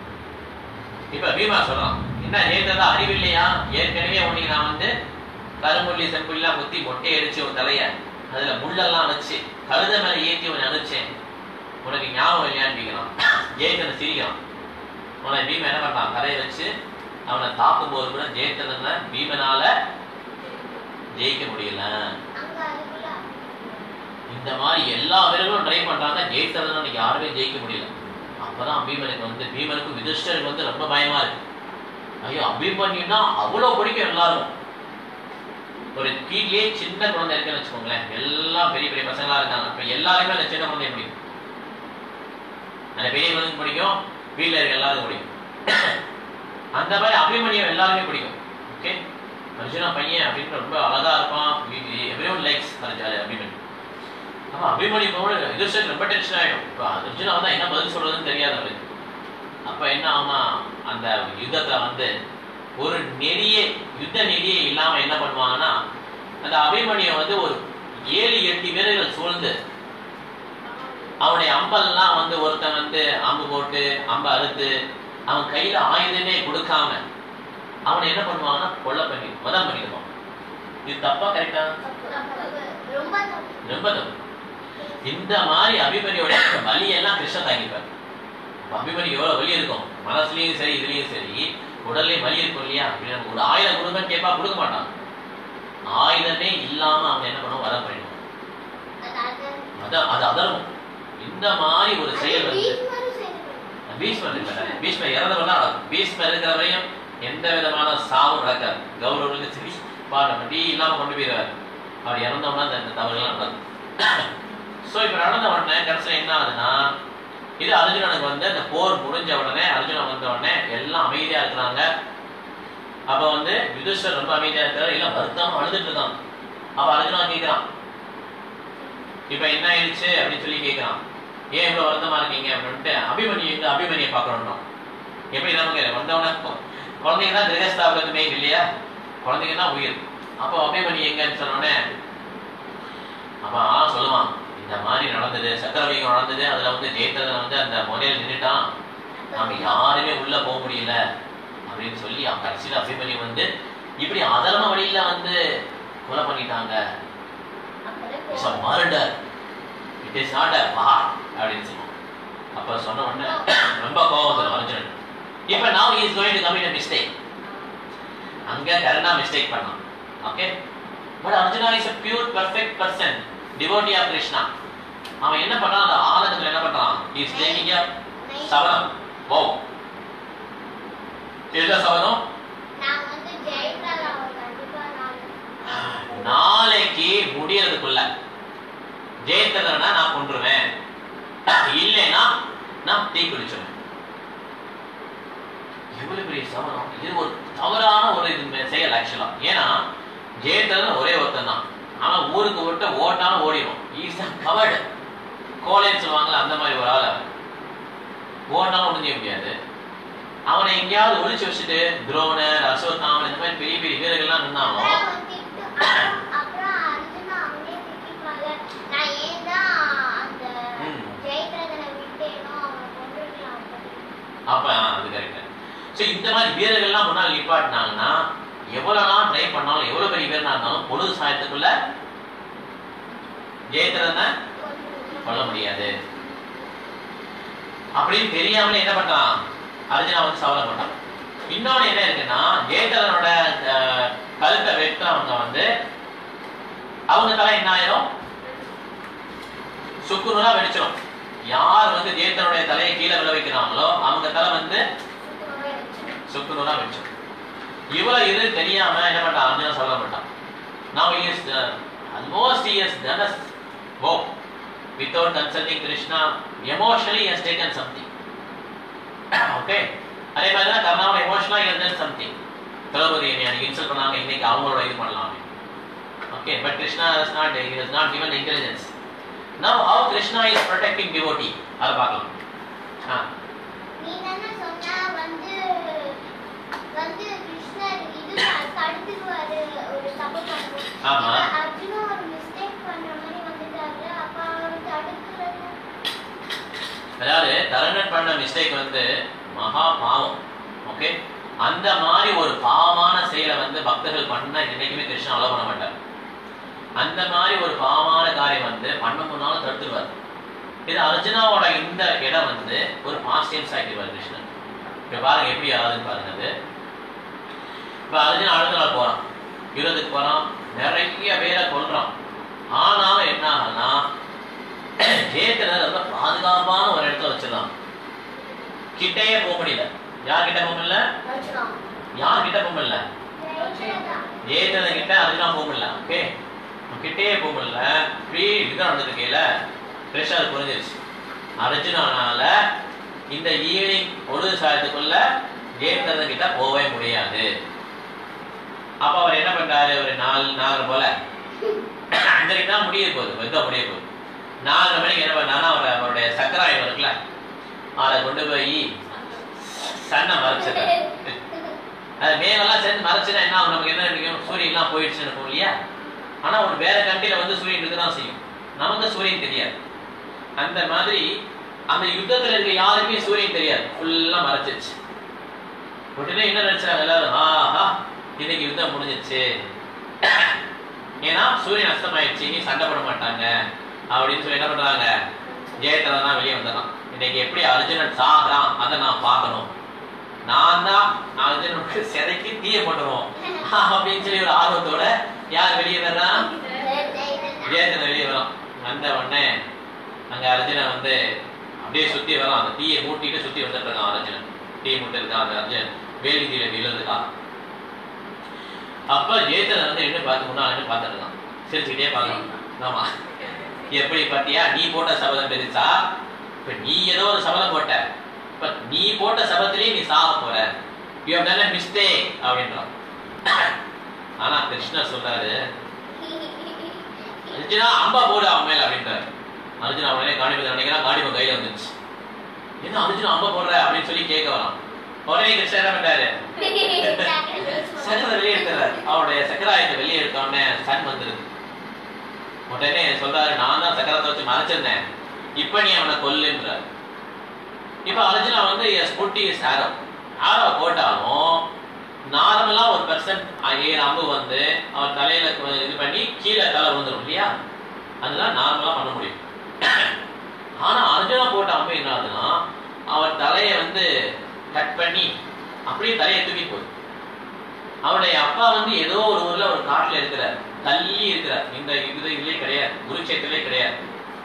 இப்ப பீமா சொல்றான் என்ன ஜெயத்திரதா அறிவில்லையா ஏற்கனவே உன்னை நான் வந்து கரும்புள்ளி செம்புள்ளிலாம் குத்தி மொட்டை அடிச்சு உன் தலைய அதுல முள்ளெல்லாம் வச்சு கழுத மேல ஏத்தி உன்னை அனுப்பிச்சேன் உனக்கு ஞாபகம் இல்லையான்னு கேட்கிறான் ஜெயச்சந்திரன் சிரிக்கிறான் உன பீமன் என்ன பண்றான் தலையை வச்சு அவனை தாக்கும் போது கூட ஜெயச்சந்திரனை பீமனால ஜெயிக்க முடியல அங்க அதுக்குள்ள இந்த மாதிரி எல்லா வீரர்களும் ட்ரை பண்றாங்க ஜெயிச்சந்திரன் அன்னைக்கு யாருமே ஜெயிக்க முடியல அப்பதான் பீமனுக்கு வந்து பீமனுக்கு விதிஷ்டருக்கு வந்து ரொம்ப பயமா இருக்கு ஐயோ அபிமன்யுனா அவ்வளவு பிடிக்கும் எல்லாரும் ஒரு கீழே சின்ன குழந்தை இருக்குன்னு வச்சுக்கோங்களேன் எல்லாம் பெரிய பெரிய பசங்களா இருக்காங்க இப்ப எல்லாருமே அந்த சின்ன குழந்தைய பிடிக்கும் அந்த பெரிய குழந்தைக்கு பிடிக்கும் வீட்டுல இருக்க எல்லாருக்கும் பிடிக்கும் அந்த மாதிரி அபிமன்யம் எல்லாருமே பிடிக்கும் ஓகே அர்ஜுனா பையன் அப்படின்னு ரொம்ப அழகா இருப்பான் எவ்ரி ஒன் லைக்ஸ் அபிமன்யு ஆமா அபிமன்யு போது எதிர்த்து ரொம்ப டென்ஷன் ஆயிடும் இப்போ அர்ஜுனா வந்தா என்ன பதில் சொல்றதுன்னு தெரியாது அவருக்கு அப்ப என்ன ஆகுமா அந்த யுத்தத்தை வந்து ஒரு நெறிய யுத்த நெறியே இல்லாம என்ன பண்ணுவாங்கன்னா அந்த அபிமன்யை வந்து ஒரு ஏழு எட்டு வீரர்கள் சூழ்ந்து அவனுடைய அம்பெல்லாம் வந்து ஒருத்தன் வந்து அம்பு போட்டு அம்பு அறுத்து அவன் கையில ஆயுதமே கொடுக்காம அவனை என்ன பண்ணுவாங்கன்னா கொலை பண்ணி வதம் பண்ணிடுவான் இது தப்பா கரெக்டா தப்பு. ரொம்ப தப்பு ரொம்ப தப்பு இந்த மாதிரி அபிமன்யோட வலியெல்லாம் கிருஷ்ணன் தாங்கிப்பார் அப்ப அபிமன்யு எவ்வளவு வலி இருக்கும் மனசுலயும் சரி இதுலயும் சரி உடல்லையும் வலி இருக்கும் இல்லையா அப்படி நம்ம ஒரு ஆயுதம் கொடுங்கன்னு கேட்பா கொடுக்க மாட்டான் ஆயுதமே இல்லாம அவன் என்ன பண்ணுவான் வதம் பண்ணிடுவான் அதாவது அதான் அது அதர்மம் இந்த மாதிரி ஒரு செயல் அது வந்து பீஷ்மரும் செய்திருக்காரு. பீஷ்மர் இல்ல பீஷ்மர் இறந்தவனா பீஷ்மர் இருக்கிற வரையும் எந்த விதமான சாவும் நடக்காது கௌரவர்களுக்கு சரி பாருங்க வண்டி இல்லாம கொண்டு போயிடுவார் அவர் இறந்தவனா இந்த இந்த தவறுகள்லாம் நடக்கும் சோ இப்ப நடந்த உடனே கடைசியில என்ன ஆகுதுன்னா இது அர்ஜுனனுக்கு வந்து அந்த போர் முடிஞ்ச உடனே அர்ஜுனன் வந்த உடனே எல்லாம் அமைதியா இருக்கிறாங்க அப்ப வந்து யுதிஷ்டர் ரொம்ப அமைதியா இருக்காரு எல்லாம் வருத்தமா அழுதுட்டு இருக்கான் அப்ப அர்ஜுனா கேக்குறான் இப்ப என்ன ஆயிடுச்சு அப்படின்னு சொல்லி கேக்குறான் ஏன் இவ்வளவு வருத்தமா இருக்கீங்க அப்படின்ட்டு அபிமன்யு எங்க அபிமன்யை பாக்கணும் எப்படி நமக்கு வந்தவன குழந்தைங்க தான் கிரகஸ்தாபகத்து மெயின் இல்லையா குழந்தைங்க தான் உயிர் அப்போ அபிமன்யு எங்கன்னு சொன்னோடனே அப்ப ஆ சொல்லுவான் இந்த மாதிரி நடந்தது சக்கரவீகம் நடந்தது அதுல வந்து ஜெயித்ததை வந்து அந்த முறையில் நின்னுட்டான் நாம யாருமே உள்ள போக முடியல அப்படின்னு சொல்லி அவன் கடைசியில அபிமன்யு வந்து இப்படி அதர்ம வழியில வந்து கொலை பண்ணிட்டாங்க அப்பதான் it's a murder it is not a war அப்படின்னு சொல்லுவோம் அப்ப சொன்ன உடனே ரொம்ப கோவம் வந்துடும் அர்ஜுனன் இப்ப now he is going to commit a mistake அங்க கரண்டா மிஸ்டேக் பண்ணான் okay but Arjuna is a pure perfect person devotee of Krishna அவன் என்ன பண்ணான் அந்த ஆனந்தத்துல என்ன பண்றான் he is taking a சபதம் ஓ என்ன சபதம் நான் வந்து ஜெயித்தால் அவர் கண்டிப்பா நான் நாளைக்கு முடியறதுக்குள்ள ஜெயித்ததுனா நான் கொன்றுவேன் இல்லைன்னா நான் தீ குளிச்சிருவேன் எவ்வளவு பெரிய சவரம் இது ஒரு தவறான ஒரு இது மே- செயல் ஆக்சுவலா ஏன்னா ஜெயித்ததுன்னு ஒரே ஒருத்தன் தான் ஆனா ஊருக்கு விட்டு ஓட்டாலும் ஓடிடும் ஈஸ் கவர்டு கோலைன்னு சொல்லுவாங்கல்ல அந்த மாதிரி ஒரு ஆள் அவன் ஓடினாலும் ஒண்ணும் செய்ய முடியாது அவனை எங்கேயாவது ஒளிச்சு வச்சுட்டு துரோணர் அசோத்தாமன் இந்த மாதிரி பெரிய பெரிய வீரர்கள்லாம் நின்னாலும் அப்புறம் அவன் திட்டு- அப்புறம் அப்புறம் அர்ஜுனா அவனே திட்டிப்பாங்க நான் ஏன் தான் அந்த ம். ஜெயிக்கிறதனை விட்டேனோ அவனை கொண்டுருக்கலாம் அப்ப ஆ, அது கரெக்ட் ஸோ இந்த மாதிரி வீரர்கள்லாம் முன்னால் நிப்பாட்டினாங்கன்னா எவ்வளவுலாம் ட்ரை பண்ணாலும் எவ்வளவு பெரிய வீரனா இருந்தாலும் பொழுது சாயத்துக்குள்ள ஜெயத்திரனை கொல்ல முடியாது அப்படின்னு தெரியாமலே என்ன பண்றான் அர்ஜுனா வந்து சவரம் பண்றான் இன்னொன்னு என்ன இருக்குன்னா ஜெயதரனோட அஹ், கழுத்தை வெட்டுறவங்க வந்து அவங்க தலை என்ன ஆயிரும் சுக்குநூறா வெடிச்சிடும் யார் வந்து ஜெயதரனுடைய தலையை கீழே விழ வைக்கிறாங்களோ அவங்க தலை வந்து சுக்குநூறா வெடிச்சிடும் இவ்வளவு இது தெரியாம என்ன பண்றான் அர்ஜுனா சொல்ல மாட்டான் now he is uh, almost he has done us O without consulting Krishna, emotionally he has taken something. okay? அதே மாதிரி தான் கர்ணாவும் எமோஷனலா இருந்தால் சம்திங் திரௌபதி என்னை அன்னைக்கு இன்சல்ட் பண்ணாங்க இன்னைக்கு அவங்களோட இது பண்ணலாம் okay but Krishna has not he has not given intelligence now how krishna is protecting devotee அதை பார்க்கலாம் ஆ நீ தானே சொன்ன வந்து வந்து கிருஷ்ணர் இது தடுத்துருவாரு ஒரு தப்பு பண்ணும் ஆமா. அர்ஜுனும் ஒரு மிஸ்டேக் பண்ற மாதிரி வந்துட்டாரு அப்ப அவர் தடுக்கிறது அதாவது தரணன் பண்ண மிஸ்டேக் வந்து மகா பாவம் ஓகே அந்த மாதிரி ஒரு பாவமான செயலை வந்து பக்தர்கள் பண்ண என்னைக்குமே கிருஷ்ணன் அலோ பண்ண மாட்டார் அந்த மாதிரி ஒரு பாவமான காரியம் வந்து பண்ண முன்னாலும் தடுத்துருவார் இது அர்ஜுனாவோட இந்த இடம் வந்து ஒரு பாசிட்டிவ் ஆக்கிடுவார் கிருஷ்ணன் இப்ப பாருங்க எப்படி ஆகுதுன்னு பாருங்க அது இப்ப அர்ஜுனா அடுத்த நாள் போறான் யுத்தத்துக்கு போறான் நிறைய பேரை கொல்றான் ஆனாலும் என்ன ஆகும்னா ஜெயத்தினர் ரொம்ப பாதுகாப்பான ஒரு இடத்துல வச்சிடலாம் கிட்டேயே போக முடியல யார் கிட்ட போக முடியல அர்ஜுனா யார் கிட்ட போக முடியல ஜெயிச்சதான். ஜெயத்தினர் கிட்ட அதுதான் போக முடியல ஓகே கிட்டேயே போக முடியல இப்படி யுத்தம் நடந்துருக்கையில ஃப்ரெஷ்ஷாக அது புரிஞ்சிருச்சு அர்ஜுனானால இந்த ஈவினிங் பொழுது சாயத்துக்குள்ள ஜெயத்திரன் கிட்ட போகவே முடியாது அப்ப அவர் என்ன பண்றாரு ஒரு நாலு நாலரை போல அஞ்சரைக்கு தான் முடிய போகுது யுத்தம் முடிய போகுது நாலரை மணிக்கு என்ன பண்ணாருன்னா அவர் அவருடைய சக்கராயம் இருக்குல்ல அதை கொண்டு போய் சன்னை மறைச்சிட்டாரு அது மேகம்லாம் சேர்ந்து மறைச்சுன்னா என்ன ஆகும் நமக்கு என்ன நினைக்கும் சூரியன்லாம் போயிடுச்சுன்னு இருக்கும் இல்லையா ஆனா ஒரு வேற கண்ட்ரில வந்து சூரியன் இருக்க தான் செய்யும் நமக்கு சூரியன் தெரியாது அந்த மாதிரி அந்த யுத்தத்துல இருக்க யாருக்குமே சூரியன் தெரியாது ஃபுல்லா மறைச்சிருச்சு உடனே என்ன நினைச்சாங்க எல்லாரும் ஆஹா இன்னைக்கு யுத்தம் முடிஞ்சிருச்சு ஏன்னா சூரியன் அஸ்தமாயிடுச்சு இனி சண்டை போட மாட்டாங்க அப்படின்னு சொல்லி என்ன பண்றாங்க ஜெயத்திரன் தான் வெளியே வந்துடலாம் இன்னைக்கு எப்படி அர்ஜுனன் சாகுறான் அதை நான் பார்க்கணும் நான் தான் அர்ஜுனனுக்கு சிதைக்கு தீய போட்டுருவோம் அப்படின்னு சொல்லி ஒரு ஆர்வத்தோட யார் வெளியே வர்றான் ஜெயிச்சதான். ஜெயத்திரன் வெளியே வரான் வந்த உடனே அங்க அர்ஜுனன் வந்து அப்படியே சுத்தி வரான் அந்த தீயை மூட்டிட்டு சுத்தி வந்துட்டு இருக்கான் அர்ஜுனன் தீ மூட்டி இருக்கான் அந்த அர்ஜுனன் வேலி தீயில விழுந்துட்டான் அப்ப ஜெயத்திரன் வந்து என்ன பார்த்து முன்னாள் என்ன பார்த்துட்டு இருக்கான் சிரிச்சுக்கிட்டே பார்க்கணும் ஆமா எப்படி பாத்தியா நீ போட்ட சபதம் பெருசா இப்ப நீ ஏதோ ஒரு சபதம் போட்ட இப்ப நீ போட்ட சபதத்திலேயே நீ சாக போற யூ ஹவ் டன் மிஸ்டேக் அப்படின்றான் ஆனா கிருஷ்ணர் சொல்றாரு அர்ஜுனா அம்பா போடு அவன் மேல அப்படின்றாரு அர்ஜுனா உடனே காணிபதி நினைக்கிறான் காணிபம் கையில வந்துச்சு என்ன அர்ஜுனா அம்பா போடுற அப்படின்னு சொல்லி கேட்க வரான் உடனே கிருஷ்ணர் என்ன பண்றாரு சக்கரை வெளியே எடுத்துறாரு அவருடைய சக்கராயத்தை வெளியே எடுத்த உடனே சன் வந்துருது உடனே சொல்றாரு நான் தான் சக்கரத்தை வச்சு மறைச்சிருந்தேன் இப்ப நீ அவனை கொல்லுன்றாரு இப்ப அர்ஜுனா வந்து எஸ் புட்டி இஸ் ஆரோ ஆரோ போட்டாலும் நார்மலா ஒரு பர்சன் ஏழு அம்பு வந்து அவர் தலையில கொ- இது பண்ணி கீழே தலை விழுந்துரும் இல்லையா அதுதான் நார்மலா பண்ண முடியும் ஆனா அர்ஜுனா போட்ட அம்பு என்ன ஆகுதுன்னா அவர் தலையை வந்து கட் பண்ணி அப்படியே தலையை தூக்கி போகுது அவருடைய அப்பா வந்து ஏதோ ஒரு ஊர்ல ஒரு காட்டுல இருக்கிறார் தள்ளி இருக்கிறார் இந்த இது இதுலயே கிடையாது குருட்சேத்திலே கிடையாது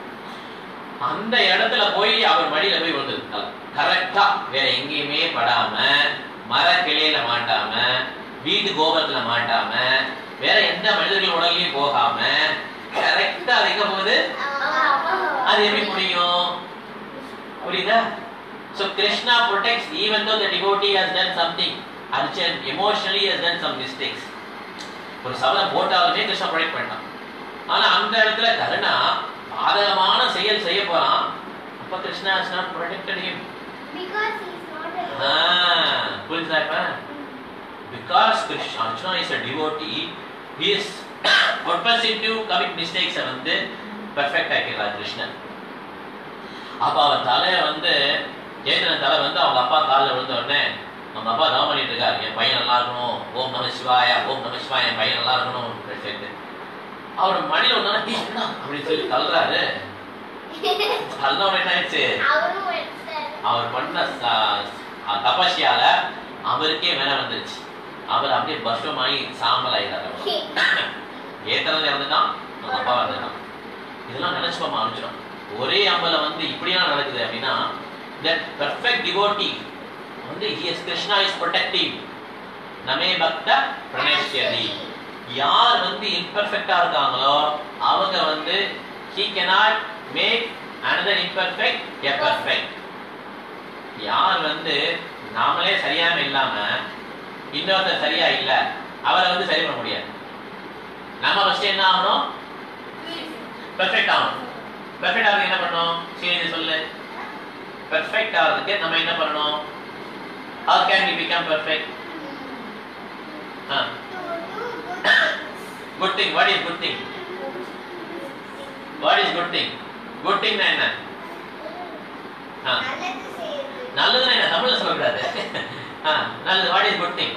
அந்த இடத்துல போய் அவர் மடியில போய் விழுந்தது கரெக்டா வேற எங்கேயுமே படாம மர கிளையில மாட்டாம வீட்டு கோபுரத்துல மாட்டாம வேற எந்த மனிதர்கள் உடலையும் போகாம கரெக்டா அது எங்க போகுது அது எப்படி முடியும் புரியுதா So Krishna protects even though the devotee has done something. Arjun emotionally has done some mistakes. ஒரு சபதம் போட்டாலுமே கிருஷ்ணா ப்ரொடெக்ட் பண்ணான் ஆனா அந்த இடத்துல கருணா பாதகமான செயல் செய்ய போறான் அப்ப Krishna has not protected him. Because he's not a Ah, புரியுதா இப்ப because Krishna Arjuna is a devotee he is purposing to commit mistakes வந்து பெர்ஃபெக்ட் ஆக்கிடுறார் கிருஷ்ணன் அப்ப அவன் தலைய வந்து ஜெயந்திரன் தலை வந்து அவங்க அப்பா காலில் விழுந்த உடனே அவங்க அப்பா தவம் பண்ணிட்டு இருக்காரு என் பையன் நல்லா இருக்கணும் ஓம் நம சிவாயா ஓம் நம சிவாயா என் பையன் நல்லா இருக்கணும் அப்படின்னு சொல்லிட்டு அவர் மடியில வந்தோடனே "டேய், என்ன அப்படின்னு சொல்லி தள்ளுறாரு தள்ள என்ன ஆயிடுச்சு அவரும் எடுத்தாரு அவர் பண்ண ச- அ- தபஸ்யால அவருக்கே மேல வந்துருச்சு அவர் அப்படியே பஸ்வமாயி சாம்பல் ஆயிடாரு ஏத்தனம் இறந்துட்டான் அவங்க அப்பா இறந்துட்டான் இதெல்லாம் நினைச்சுப்போமா அனுப்பிச்சிடும் ஒரே அம்பல வந்து இப்படியெல்லாம் நடக்குது அப்படின்னா தட் பெர்ஃபெக்ட் டிவோட்டி வந்து எஸ் கிருஷ்ணா இஸ் ப்ரொடெக்டிவ் நமே பக்த பிரணேஷ்யதி யார் வந்து இம்பர்ஃபெக்டா இருக்காங்களோ அவங்க வந்து he cannot make another imperfect a perfect யார் வந்து நாமளே சரியாம இல்லாம இன்னொருத்தர் சரியா இல்ல அவரை வந்து சரி பண்ண முடியாது நம்ம ஃபர்ஸ்ட் என்ன ஆகணும் பெர்ஃபெக்ட் ஆகணும் பெர்ஃபெக்ட் ஆக என்ன பண்ணணும் சரி இது சொல்லு பெர்ஃபெக்ட் ஆகிறதுக்கு நம்ம என்ன பண்ணணும் how can we become perfect ah To do good things. good thing what is good thing what is good thing good thing என்ன ஆ நல்லது செய்யுது. நல்லதுன்னா என்ன தமிழ்ல சொல்லக்கூடாது ஆ நல்லது what is good thing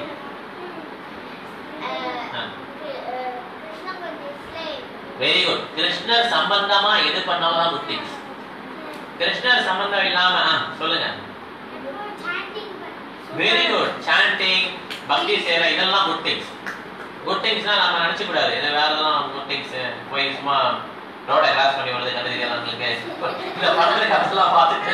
ah, ah. கி- அஹ், கிருஷ்ண பக்திஸ்ல வெரி குட் கிருஷ்ணர் சம்பந்தமா எது பண்ணாலும் தான் குட் திங்ஸ் கிருஷ்ணர் சம்பந்தம் இல்லாம ஆ, சொல்லுங்க chanting பண்ண- வெரி குட் சாண்டிங் பக்தி சேவை இதெல்லாம் குட் திங்ஸ் குட் திங்ஸ்னா நம்ம நினைச்சு கூடாது இது வேற எல்லாம் குட் திங்ஸ் போய் சும்மா ரோட கிராஸ் பண்ணி வருது கண்டு தெரியலாங்களுக்கு இந்த படத்துல கதைலாம் பார்த்துட்டு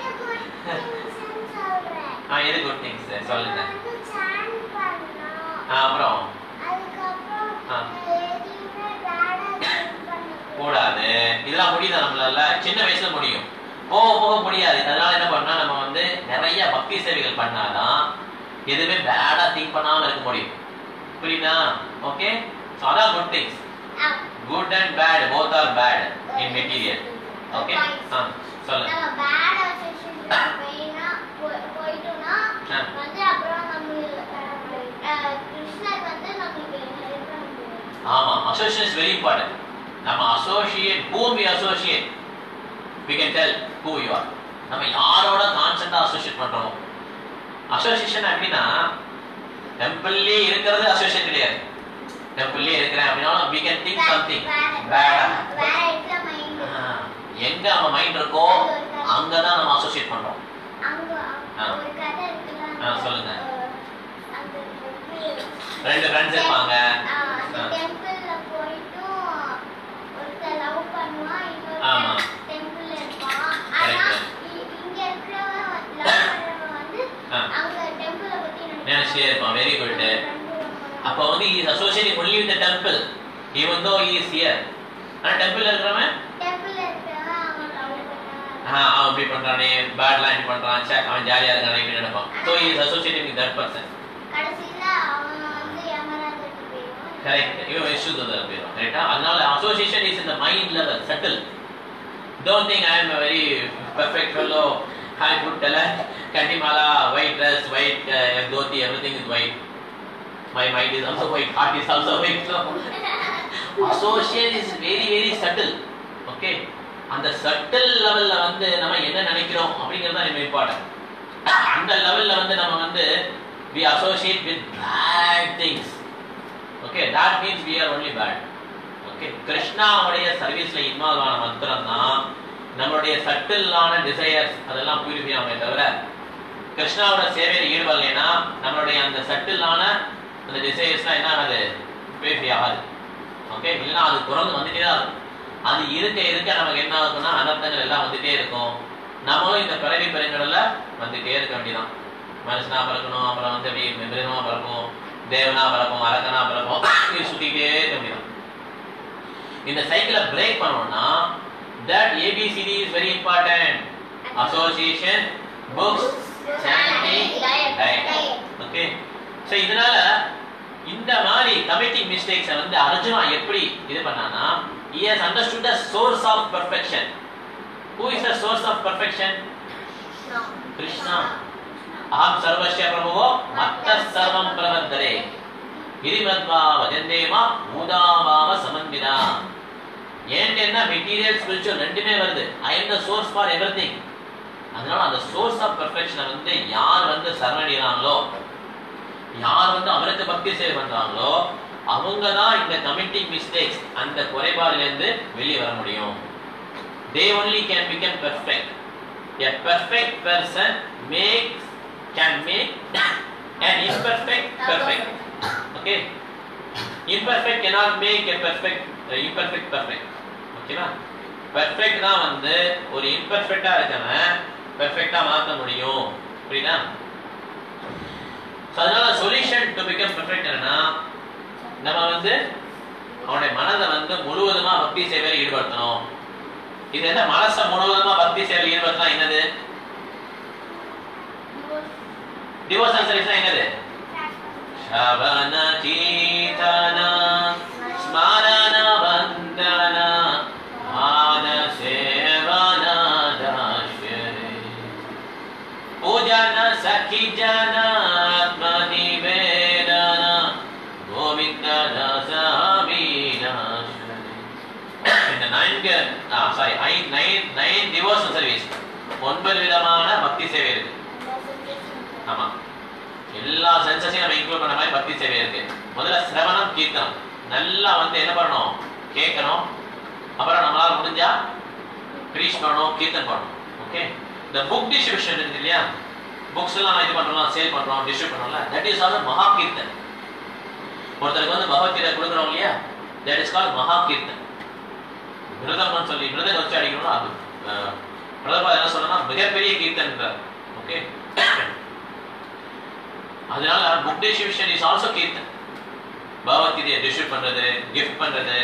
நான் ஆ எது good things சொல்றேன். எது குட் திங்ஸ் சொல்லுங்க நான் வந்து chant பண்ணணும். ஆ, அப்புறம் அதுக்கப்புறம் ஆ. எதையுமே bad ஆ think பண்ணக்கூடாது. கூடாது இதெல்லாம் முடியுதா நம்மளால சின்ன வயசுல முடியும் போக போக முடியாது அதனால என்ன பண்ணா நம்ம வந்து நிறைய பக்தி சேவைகள் பண்ணாதான் எதுவுமே பேடா திங்க் பண்ணாம இருக்க முடியும் புரியுதா ஓகே ஸோ அதான் good things ah. Good and bad both are bad in material okay ஆ சொல்லுங்க நம்ம bad association போயினா போய்- போயிட்டோம்னா ஆ. வந்து அப்புறம் நம்ம அஹ், கிருஷ்ணர் வந்து நம்மளுக்கு help பண்ண முடியாது. ஆமா அசோசியேஷன் இஸ் வெரி இம்பார்ட்டன்ட் நம்ம associate whom we associate we can tell who you are நம்ம யாரோட கான்ஸ்டன்டா அசோசியேட் பண்றோம் அசோசியேஷன் அப்படின்னா டெம்பிள்லே இருக்கிறது அசோசியேஷன் கிடையாது டெம்பிள்லே இருக்கிறேன் அப்படின்னா we can think something வேற- bad வேற இடத்துல mind. எங்க நம்ம மைண்ட் இருக்கோ அங்கதான் நம்ம அசோசியேட் பண்றோம் அங்க ஆ. ஒரு கதை இருக்குல்ல, ஆ, சொல்லுங்க. அஹ், அந்த temple. ரெண்டு ஃப்ரெண்ட்ஸ் இருப்பாங்க ஆ, அந்த ஆ. templeல போயிட்டும் ஒருத்தன் love பண்ணுவான், ஆமா. இன்னொருத்தன் temple ல இருப்பான். ஆனா, Correct. இ- இங்க இருக்கிறவன் வந்து- love பண்றவன் வந்து ஆ. அங்க temple அ பத்தி நினைச்சிட்டே இருப்பான். Very good. நம்ம friend ரொம்ப- அப்ப வந்து is associating only with temple even though is here ஆனா டெம்பிள்ல இருக்கிறவன் temple ல இருக்கிறவன் அவன் love பண்ணான். ஆ, அவன் இப்படி பண்றானே பேட்லாம் இப்படி பண்றான் சே அவன் ஜாலியா இருக்கானே இப்படி நினைப்பான் so is associating with that person கடைசியில அவன் வந்து யமராஜனுக்கு போயிடுவான். கரெக்ட் இவன் விஸ்வதூதர் போயிடும் கரெக்டா அதனால அசோசியேஷன் இஸ் இந்த mind level subtle don't think I am very perfect fellow high good tailor kanthimala white dress white dhoti everything is white my mind is also white heart is also white so associate is very very subtle okay அந்த subtle லெவல்ல வந்து நம்ம என்ன நினைக்கிறோம் அப்படிங்கிறது தான் நம்ம important அந்த லெவல்ல வந்து நம்ம வந்து we associate with bad things okay that means we are only bad okay கிருஷ்ணாவுடைய சர்வீஸ்ல இன்வால்வ் ஆன மாத்திரம் தான் நம்மளுடைய சட்டிலான டிசையர்ஸ் அதெல்லாம் பியூரிஃபை ஆகுமே தவிர கிருஷ்ணாவோட சேவையில ஈடுபடலைன்னா நம்மளுடைய அந்த சட்டிலான அந்த டிசையர்ஸ்லாம் என்ன ஆகாது பியூரிஃபை ஆகாது ஓகே இல்லைன்னா அது குறைந்து வந்துட்டே தான் இருக்கும் அது இருக்க இருக்க நமக்கு என்ன ஆகும்னா அனர்த்தங்கள் எல்லாம் வந்துட்டே இருக்கும் நம்மளும் இந்த பிறவி பெருங்கடல்ல வந்துட்டே இருக்க வேண்டியதான் மனுஷனா பிறக்கணும் அப்புறம் வந்து அப்படியே மிருகமா பிறப்போம் தேவனா பிறப்போம் அரக்கனா பிறப்போம் இது சுத்திக்கிட்டே இருக்க வேண்டியதான் இந்த சைக்கிளை பிரேக் பண்ணணும்னா that A B C D is very important association books chanting diet okay so இதனால இந்த மாதிரி கமிட்டிங் மிஸ்டேக்ஸை வந்து அர்ஜுனா எப்படி இது பண்ணானா he has understood the source of perfection who is the source of perfection Krishna அகம் சர்வஸ்ய பிரபுவோ மத்த சர்வம் பிரவர்த்தரே கிரிமத்வா வஜந்தேமா மூதாவாம சமன்விதா ஏன்ட்டு என்ன மெட்டீரியல் ஸ்பிரிச்சுவல் ரெண்டுமே வருது I am the source for every அதனால அந்த சோர்ஸ் ஆஃப் பெர்ஃபெக்ஷனை வந்து யார் வந்து சரணடைகிறாங்களோ யார் வந்து அவருக்கு பக்தி சேவை பண்றாங்களோ அவங்க தான் இந்த கமிட்டிங் மிஸ்டேக்ஸ் அந்த குறைபாடுல இருந்து வெளியே வர முடியும் they only can become perfect a perfect person makes can make an imperfect perfect okay imperfect cannot make a perfect uh, imperfect perfect ஓகேவா பெர்ஃபெக்ட் தான் வந்து ஒரு இம்பர்ஃபெக்ட்டா இருக்கவன் பெர்ஃபெக்ட்டா மாத்த முடியும் புரியுதா So, அதனால சொல்யூஷன் டு பிகம் பெர்ஃபெக்ட் என்னன்னா நம்ம வந்து அவனுடைய மனதை வந்து முழுவதுமா பக்தி சேவையில் ஈடுபடுத்தணும் இது என்ன மனச முழுவதுமா பக்தி சேவையில் ஈடுபடுத்தலாம் என்னது டிவோஷனல் சர்வீஸ்னா என்னது ಶ್ರವಣ ಕೀರ್ತನ ಸ್ಮರಣ ವಂದನ ಪಾದ ಸೇವನ ದಾಶ್ಯರೆ ಪೂಜನ ಸಖಿ ಜನ ಆತ್ಮ ನಿವೇದನ ಗೋವಿಂದ ದಾಸ இந்த நைன்கு sorry nine nine devotional service ஒன்பது விதமான பக்தி சேவை இருக்கு ஆமா எல்லா சென்சஸையும் நம்ம இன்க்ளூட் பண்ண மாதிரி பக்தி சேவை இருக்கு முதல்ல சிரவணம் கீர்த்தனம் நல்லா வந்து என்ன பண்ணணும் கேட்கணும் அப்புறம் நம்மளால முடிஞ்சா ப்ரீச் பண்ணணும் கீர்த்தன் பண்ணணும் ஓகே இந்த புக் டிஸ்ட்ரிபியூஷன் இருக்கு இல்லையா புக்ஸ் எல்லாம் நம்ம இது பண்றோம் சேல் பண்றோம் டிஸ்ட்ரிபியூட் பண்றோம்ல that is all maha kirtan ஒருத்தருக்கு வந்து பகவத்கீதை கொடுக்குறோம் இல்லையா தட் இஸ் கால் மகா கீர்த்தன் மிருதம்னு சொல்லி மிருதம் வச்சு அடிக்கணும் அது அஹ், பிரதமர் என்ன சொல்லணும்னா மிகப்பெரிய கீர்த்தன்றார் ஓகே அதனால book distribution is also kirtan பகவத்கீதையை டிஸ்ட்ரிபியூட் பண்றது கிஃப்ட் பண்றது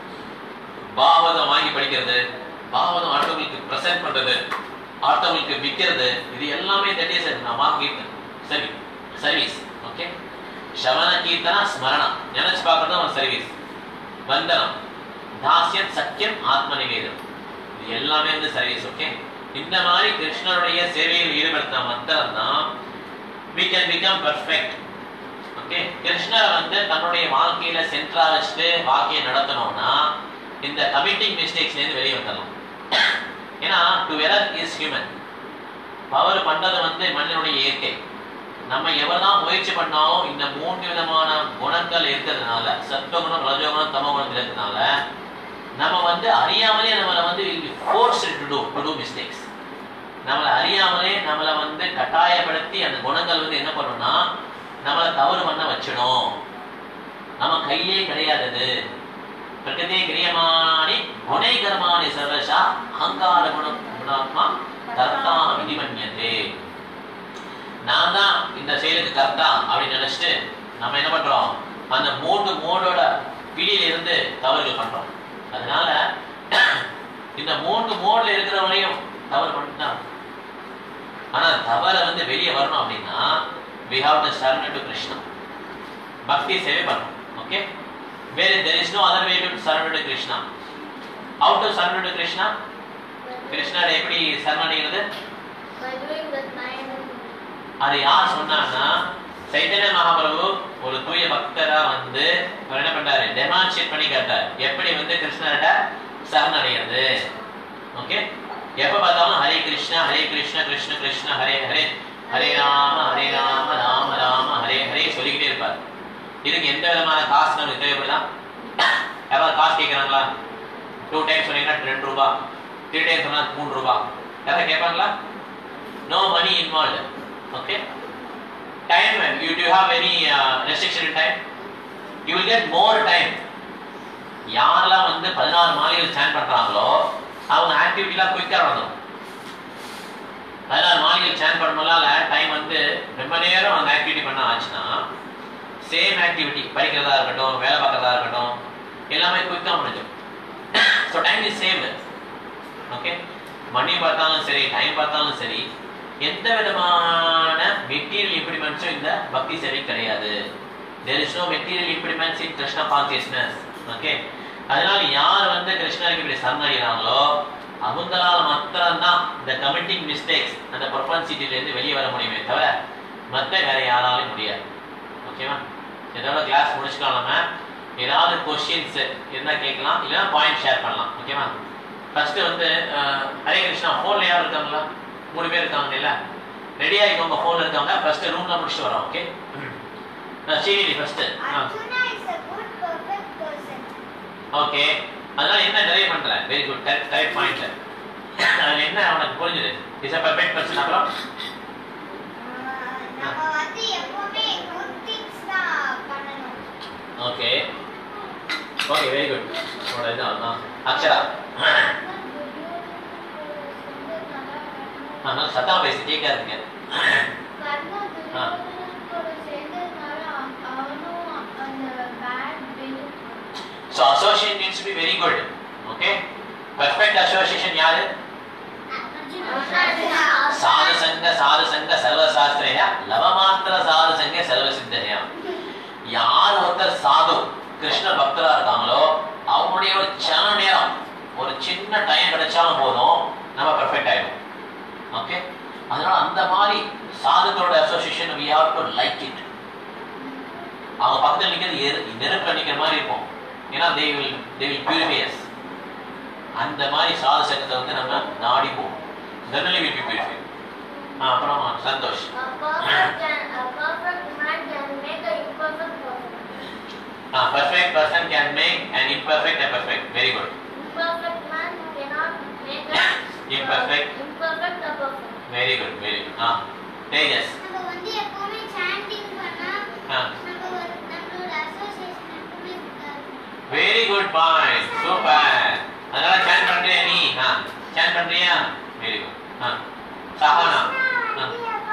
பாகவதம் வாங்கி படிக்கிறது பாகவதம் அடுத்தவங்களுக்கு ப்ரெசென்ட் பண்றது அடுத்தவங்களுக்கு விற்கிறது இது எல்லாமே தட் இஸ் மா கீர்த்தன் சரி சர்வீஸ் ஓகே ಶವನ ಕೀರ್ತನ ಸ್ಮರಣ ನೆನಚು பார்க்கறது ஒரு சர்வீஸ் வந்தனம் தாஸ்யம் சத்தியம் ஆத்ம நிவேதனம் இது எல்லாமே வந்து சர்வீஸ் ஓகே இந்த மாதிரி கிருஷ்ணருடைய சேவையில் ஈடுபடுத்த மாத்திரம் தான் we can become perfect okay கிருஷ்ணர் வந்து தன்னுடைய வாழ்க்கையில சென்ட்ரா வச்சுட்டு வாழ்க்கையை நடத்தணும்னா இந்த கமிட்டிங் மிஸ்டேக்ஸ்ல இருந்து வெளியே வந்துடலாம் ஏன்னா to error is human power பண்றது வந்து மனிதனுடைய இயற்கை நம்ம எவ்வளவுதான் முயற்சி பண்ணாலும் இந்த மூன்று விதமான குணங்கள் இருக்கிறதுனால சத்துவகுணம் ரஜோகுணம் தமகுணம் இருக்கிறதுனால நம்ம வந்து அறியாமலே நம்மளை வந்து force to do to do mistakes நம்மளை அறியாமலே நம்மளை வந்து கட்டாயப்படுத்தி அந்த குணங்கள் வந்து என்ன பண்ணும்னா நம்மளை தவறு பண்ண வச்சிடும் நம்ம கையே கிடையாதது பிரகதே கிரியமானி குணைகரமானி சர்வசா அகங்கார குணம் குணாத்மா கர்த்தாம விதிமன்யதே நான் தான் இந்த செயலுக்கு கர்த்தா அப்படின்னு நினைச்சிட்டு நம்ம என்ன பண்றோம் அந்த மூன்று மோடோட பிடியில இருந்து தவறுகள் பண்றோம் அதனால இந்த மூன்று மோட்ல இருக்கிறவனையும் தவறு பண்ணிட்டான் ஆனா தவறை வந்து வெளியே வரணும் அப்படின்னா we have to surrender to Krishna பக்தி சேவை பண்ணணும் ஓகே வேறு there is no other way to surrender to Krishna how to surrender to Krishna கிருஷ்ணாட எப்படி சரணடைகிறது By doing the nine அது யார் சொன்னான்னா சைத்தன்ய மகாபிரபு ஒரு தூய பக்தரா வந்து அவர் என்ன பண்றாரு டெமான்ஸ்ட்ரேட் பண்ணி காட்டார் எப்படி வந்து கிருஷ்ணர்கிட்ட சரணடைகிறது ஓகே எப்ப பார்த்தாலும் ஹரே கிருஷ்ணா ஹரே கிருஷ்ணா கிருஷ்ண கிருஷ்ண ஹரே ஹரே ஹரே ராம ஹரே ராம ராம ராம ஹரே ஹரே சொல்லிக்கிட்டே இருப்பார் இதுக்கு எந்த விதமான காசு நமக்கு தேவைப்படுதா யாராவது காசு கேட்குறாங்களா டூ டைம்ஸ் சொன்னீங்கன்னா ரெண்டு ரூபா த்ரீ டைம்ஸ் சொன்னா மூணு ரூபா யாராவது கேட்பாங்களா no money involved okay time you do you have any uh, restriction in time you will get more time யாரெல்லாம் வந்து பதினாறு மாலைகள் ஸ்டாண்ட் பண்றாங்களோ அவங்க ஆக்டிவிட்டிலாம் குயிக்கா நடந்துடும் பதினாறு மாலைகள் ஸ்டாண்ட் பண்ணனால டைம் வந்து ரொம்ப நேரம் அந்த ஆக்டிவிட்டி பண்ண ஆச்சுன்னா சேம் ஆக்டிவிட்டி படிக்கிறதா இருக்கட்டும் வேலை பார்க்கறதா இருக்கட்டும் எல்லாமே குயிக்காக முடிஞ்சிடும் so time is save okay மணி பார்த்தாலும் சரி டைம் பார்த்தாலும் சரி எந்த விதமான மெட்டீரியல் இம்ப்ளிமெண்ட்ஸும் இந்த பக்தி சேவை கிடையாது there is no material implements in Krishna consciousness okay அதனால யார் வந்து கிருஷ்ணருக்கு இப்படி சரணடைகிறாங்களோ அவங்களால மாத்திரம்தான் இந்த கமிட்டிங் மிஸ்டேக்ஸ் அந்த ப்ரொபன்சிட்டில இருந்து வெளியே வர முடியுமே தவிர மற்ற வேற யாராலையும் முடியாது ஓகேவா இதோட கிளாஸ் முடிச்சுக்கலாம் நம்ம ஏதாவது கொஸ்டின்ஸ் இருந்தால் கேட்கலாம் இல்லைன்னா பாயிண்ட் ஷேர் பண்ணலாம் ஓகேவா ஃபர்ஸ்ட் வந்து அஹ், ஹரே கிருஷ்ணா ஃபோன்ல யார் இருக்காங்களா மூணு பேர் இருக்காங்க இல்ல ரெடியா இவங்க ஃபோன்ல இருக்காங்க ஃபர்ஸ்ட் ரூம்ல முடிச்சுட்டு வரோம் okay Srinidhi first Arjuna is a good, perfect person. Okay அதனால என்ன நிறைய பண்ற very good correct correct point அதுல என்ன அவனுக்கு புரிஞ்சுது இஸ் அ பெர்ஃபெக்ட் பர்சன் அப்புறம் ஆஹ் நம்ம வந்து எப்பவுமே good things தான் பண்ணணும். ஓகே ஓகே வெரி குட் உங்களோட இது அதான் அக்ஷரா ஆனால் சத்தா பேசி கேட்காதுங்க கர்ண துரியோதனனோட சேர்ந்ததுனால அவ- அவனும் அந்த bad will so associate means be very good okay perfect association யாரு அர்ஜுனா சாது சங்க சாது சங்க சர்வசாஸ்திரைய லவமாத்திர சாது சங்க சர்வ சித்தனையா யார் ஒருத்தர் சாது கிருஷ்ண பக்தரா இருக்காங்களோ அவங்களுடைய ஒரு சன நேரம் ஒரு சின்ன டைம் கிடைச்சாலும் போதும் நம்ம பெர்ஃபெக்ட் ஆயிடும் ஓகே அதனால அந்த மாதிரி சாதுக்களோட association we have to like it அவங்க பக்கத்தில் நிற்கிறது எரு- நெருப்புல நிற்கிற மாதிரி இருக்கும் ஏன்னா they will they will purify us அந்த மாதிரி சாது சங்கத்தை வந்து நம்ம நாடி போவோம் then only will be purified ஆ, அப்புறம் Santhosh A perfect can, a perfect man can make a imperfect person. Ah perfect person can make an imperfect a perfect very good Imperfect man cannot make a Imperfect. imperfect a perfect. very good very good ஆ தேஜஸ் நம்ம வந்து எப்பவுமே sanding பண்ணா ஆ நம்ம ஒரு நம்மளோட association எப்பவுமே இருக்காது. Very good point super அதனால சேன் பண்றியா நீ ஆ சேன் பண்றியா வெரி குட் ஆ சஹானா ஆ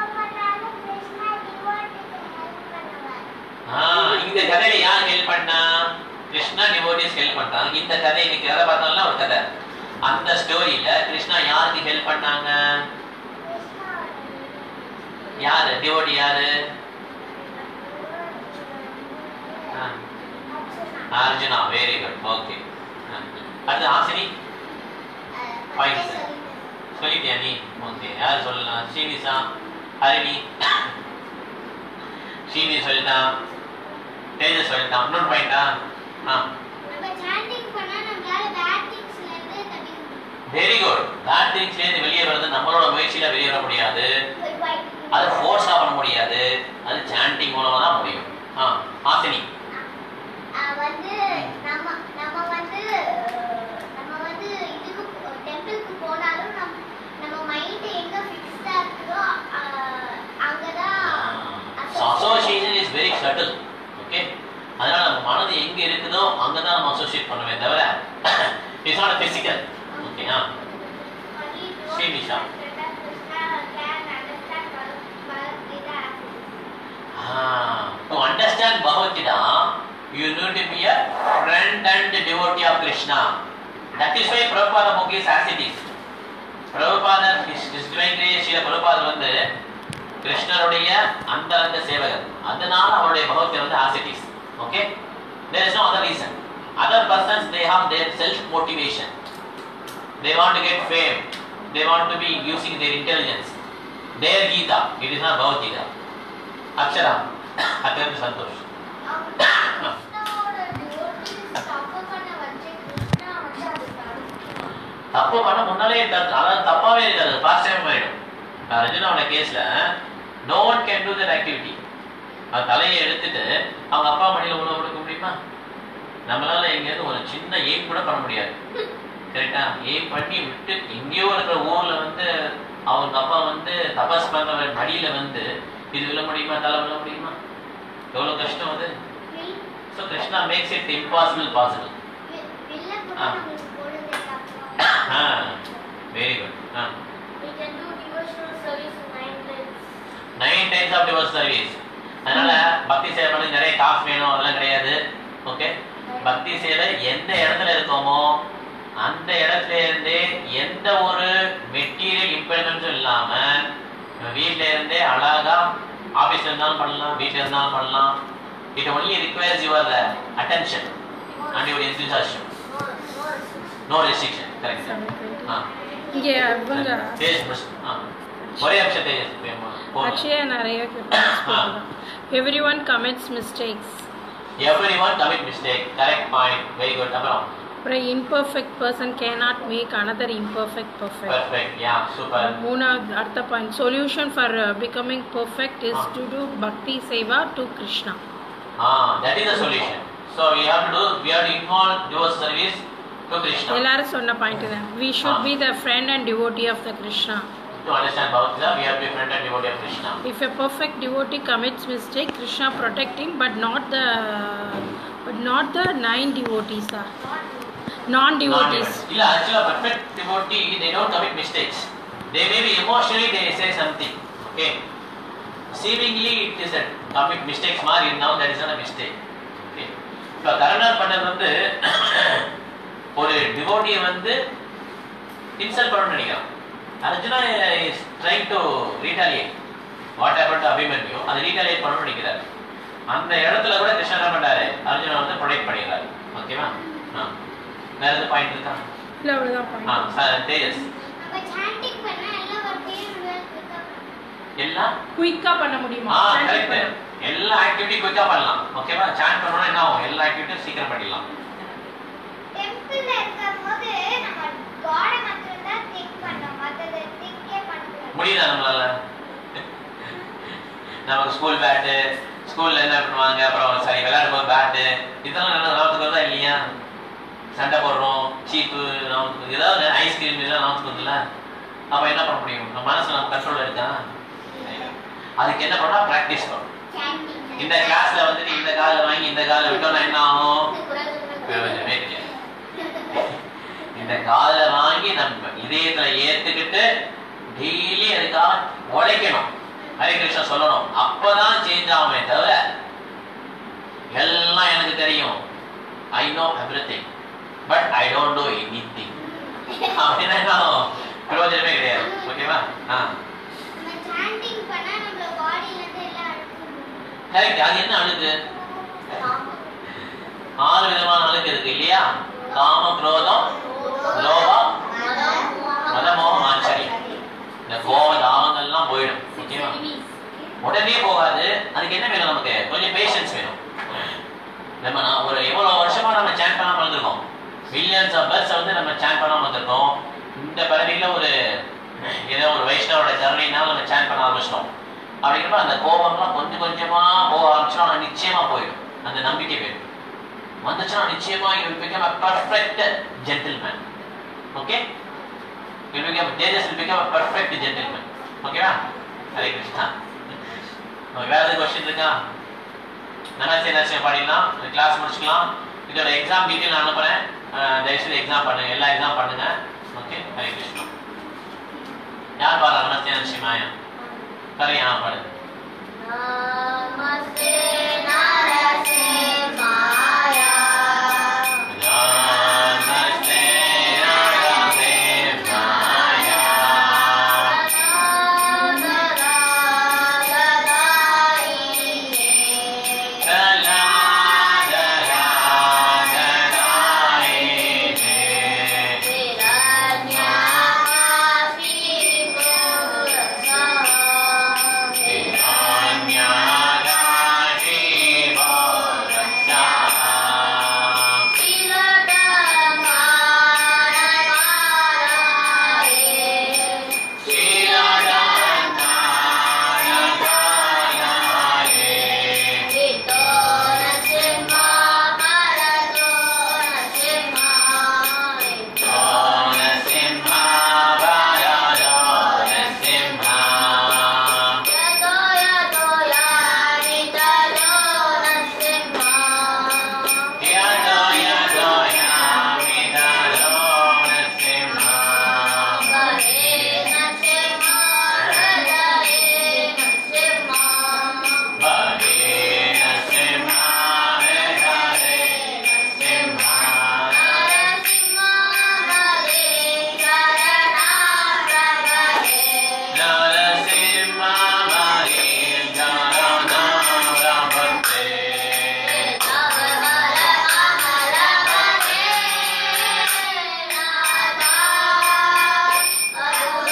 ஆ இந்த கதையில யார் ஹெல்ப் பண்ணா கிருஷ்ணா டிவோட்டிஸ் ஹெல்ப் பண்றாங்க இந்த கதை இன்னைக்கு கதை பார்த்தோம்ல ஒரு கதை அந்த ஸ்டோரியில கிருஷ்ணா யாருக்கு ஹெல்ப் பண்ணாங்க யாரு டிவோட்டி யாரு ஆ, அர்ஜுனா வெரி குட் ஓகே அடுத்து ஆசினி Fine, sir. சொல்லிட்டியா நீ ஓகே யார் சொல்லலாம் ஸ்ரீனிசா ஹரிணி ஸ்ரீனி சொல்லிட்டான் தேஜஸ் சொல்லிட்டான் இன்னொரு பாயிண்டா ஆ நம்ம சாண்டிங் பண்ணா நம்மளால பேட் திங்ஸ்ல இருந்து தப்பிக்க முடியும். வெரி குட் பேட் திங்ஸ்லேருந்து வெளியே வர்றது நம்மளோட முயற்சியில வெளியே வர முடியாது போய் போய். அது ஃபோர்ஸாக பண்ண முடியாது அது சாண்டிங் மூலமா தான் முடியும் ஆ ஆசினி அஹ் வந்து நம்ம நம்ம வந்து அஹ், நம்ம வந்து இதுக்கு டெம்பிளுக்கு போனாலும் நம் நம்ம மைண்ட் எங்க ஃபிக்ஸ்டா இருக்குதோ அஹ், அங்கதான் association is very subtle okay அதனால நம்ம மனது எங்க இருக்குதோ அங்க தான் நம்ம அசோசியேட் பண்ணுவே தவிர இட்ஸ் நாட் பிசிக்கல் ஓகே ஆ Srinisha. To understand Bhagavad Gita you need to be a friend and devotee of krishna that is why prabhupada book is as it is பிரபுபாதர் கிருஷ்ணகிரிய ஸ்ரீல பிரபுபாதர் வந்து கிருஷ்ணருடைய அந்தரங்க சேவகர் அதனால அவருடைய பகவத்கீதை வந்து as it is okay there is no other reason other persons they have their self motivation they want to get fame they want to be using their intelligence their gita it is not bhagavad gita Akshara அத்தியந்த சந்தோஷ் தப்பு பண்ண முன்னாலே இருக்காது அதாவது தப்பாவே இருக்காது past time ஆயிடும் ரஜினாவோட கேஸ்ல no one can do that activity அது தலையை எடுத்துட்டு அவங்க அப்பா மடியில உணவு கொடுக்க முடியுமா நம்மளால எங்கேயாவது ஒரு சின்ன எய்ம் கூட பண்ண முடியாது கரெக்டா எய்ம் பண்ணி விட்டு எங்கேயோ இருக்கிற ஊர்ல வந்து அவங்க அப்பா வந்து தபஸ் பண்றவர் மடியில வந்து இது விழ முடியுமா தலை விழ முடியுமா எவ்வளவு கஷ்டம் அது so Krishna makes it impossible possible ஆ வெரி குட் ஆ நைன் டைம்ஸ் ஆஃப் டிவோர்ஸ் சர்வீஸ் அதனால பக்தி சேவை பண்ணி நிறைய காசு வேணும் அதெல்லாம் கிடையாது ஓகே பக்தி சேவை எந்த இடத்துல இருக்கோமோ அந்த இடத்துல இருந்தே எந்த ஒரு மெட்டீரியல் இம்ப்ளிமெண்ட்ஸும் இல்லாம நம்ம வீட்ல இருந்தே அழகா ஆபீஸ்ல இருந்தாலும் பண்ணலாம் வீட்ல இருந்தாலும் பண்ணலாம் it only requires your attention and your enthusiasm no restriction correct ஆ இங்கே இவங்க தேஜ் மிஸ் ஆ ஒரே நிமிஷம் தேஜஸ் போதும் அக்ஷயா நிறைய everyone commits mistakes everyone commit mistake correct point very good அப்புறம் அப்புறம் imperfect person cannot make another imperfect perfect perfect yeah super மூணாவது அடுத்த point solution for becoming perfect is to do bhakti seva to Krishna ah that is the solution so we have to do we have to involve your service to Krishna எல்லாரும் சொன்ன point தான் we should be the friend and devotee of the Krishna to understand Bhagavad Gita we have to be friend and devotee of Krishna If a perfect devotee commits mistake, Krishna protect him, but not the but not the nine devotees are non-devotees. இல்ல ஆக்சுவலா perfect devotee they don't commit mistakes they may be emotionally they say something okay seemingly it is a commit mistakes மாதிரி இருந்தாலும் that is a mistake okay இப்போ கருணா பண்ணது வந்து ஒரு டிவோட்டியை வந்து insult பண்ணணும்னு நினைக்கிறான் Arjuna is trying to retaliate what happen to Abhimanyu அதை ரீட்டாலியேட் பண்ணணும்னு நினைக்கிறாரு அந்த இடத்துல கூட கிருஷ்ணன் என்ன பண்றாரு அர்ஜுனா வந்து ப்ரொடெக்ட் பண்ணிடுறாரு ஓகேவா ஆ வேற எதுவும் பாயிண்ட் இருக்கா இல்லை அவ்வளோதான் ஆ பாயிண்ட் ச- தேஜஸ் நம்ம சாண்டிங் பண்ணா எல்லா வார்த்தையும் இருக்கா எல்லாம் குயிக்காக பண்ண முடியுமா ஆ Chanting கரெக்ட் பண்ண- எல்லா ஆக்டிவிட்டி குயிக்கா பண்ணலாம் ஓகேவா சாண்ட் பண்ணோம்னா என்ன ஆகும் எல்லா ஆக்டிவிட்டியும் சீக்கிரம் பண்ணிடலாம் டெம்பிள்ல இருக்கும்போது நம்ம காட மட்டும் தான் திங்க் பண்ணோம் மத்தத திங்கே பண்ணக்கூடாது முடியுதா நம்மளால நமக்கு ஸ்கூல் பேட்டு ஸ்கூல்ல என்ன பண்ணுவாங்க அப்புறம் சரி விளையாடும் போது பேட்டு இதெல்லாம் நல்லா ஞாபகத்துக்கு வருதா இல்லையா சண்டை போடுறோம் சீப்பு ஞாபகத்துக்கு ஏதாவது ஐஸ்கிரீம் இதெல்லாம் ஞாபகத்துக்கு வருதுல்ல அப்ப என்ன பண்ண முடியும் நம்ம மனசு நம்ம கண்ட்ரோல் இருக்கா அதுக்கு என்ன பண்ணா ப்ராக்டிஸ் பண்ணணும் சாண்டிங் இந்த கிளாஸ்ல வந்துட்டு இந்த காலை வாங்கி இந்த காலை விட்டோம்னா என்ன ஆகும் பிரயோஜனமே கிடையாது இந்த காலை வாங்கி நம்ம இதயத்துல ஏத்துக்கிட்டு டெய்லி அதுக்காக உழைக்கணும் ஹரே கிருஷ்ணா சொல்லணும் அப்பதான் சேஞ்ச் ஆகுமே தவிர எல்லாம் எனக்கு தெரியும் I know everything but I don't do anything அப்படின்னா என்ன ஆகும்? பிரயோஜனமே கிடையாது ஓகேவா ஆ நம்ம சாண்டிங் பண்ணா நம்ம பாடியில இருந்து எல்லாம் அழுக்கு கரெக்ட் அது என்ன அழுக்கு ஆறு விதமான அழுக்கு இருக்கு இல்லையா காம குரோதம் லோபம் மதமோகம் ஆச்சரியம் இந்த கோப தாகங்கள்லாம் போயிடும் ஓகேவா உடனே போகாது அதுக்கு என்ன வேணும் நமக்கு கொஞ்சம் பேஷன்ஸ் வேணும் நம்ம நான் ஒரு எவ்வளவு வருஷமா நம்ம சேன் பண்ணாம வந்திருக்கோம் மில்லியன்ஸ் ஆஃப் பர்ஸ் வந்து நம்ம சேன் பண்ணாம வந்திருக்கோம் இந்த பிறவியில ஒரு ஏதோ ஒரு வைஷ்ணவோட கருணையினால நம்ம சேன் பண்ண ஆரம்பிச்சிட்டோம் அப்படிங்கிறப்ப அந்த கோபம்லாம் கொஞ்சம் கொஞ்சமா போக ஆரம்பிச்சோம் நிச்சயமா போயிடும் அந்த நம்பிக்கை வேணும் வந்துச்சுன்னா நிச்சயமா you will become a perfect gentleman okay you will become Tejas will become a perfect gentleman ஓகேவா ஹரே கிருஷ்ணா Okay, வேற எதுவும் கொஸ்டின் இருக்கா நமஸ்தே நரசிம்ம பாடிடலாம் கிளாஸ் முடிச்சுக்கலாம் இதோட எக்ஸாம் டீட்டெயில் நான் அனுப்புறேன் அஹ், தயவுசெய்து எக்ஸாம் பண்ணுங்க எல்லா எக்ஸாம் பண்ணுங்க ஓகே ஹரே கிருஷ்ணா யார் பாடலாம் நமஸ்தே நரசிம்மாயா சரி ஆ பாடுங்க நமஸ்தே நரசிம்மாய நமஸ்தே நரசிம்மாயா Thank you.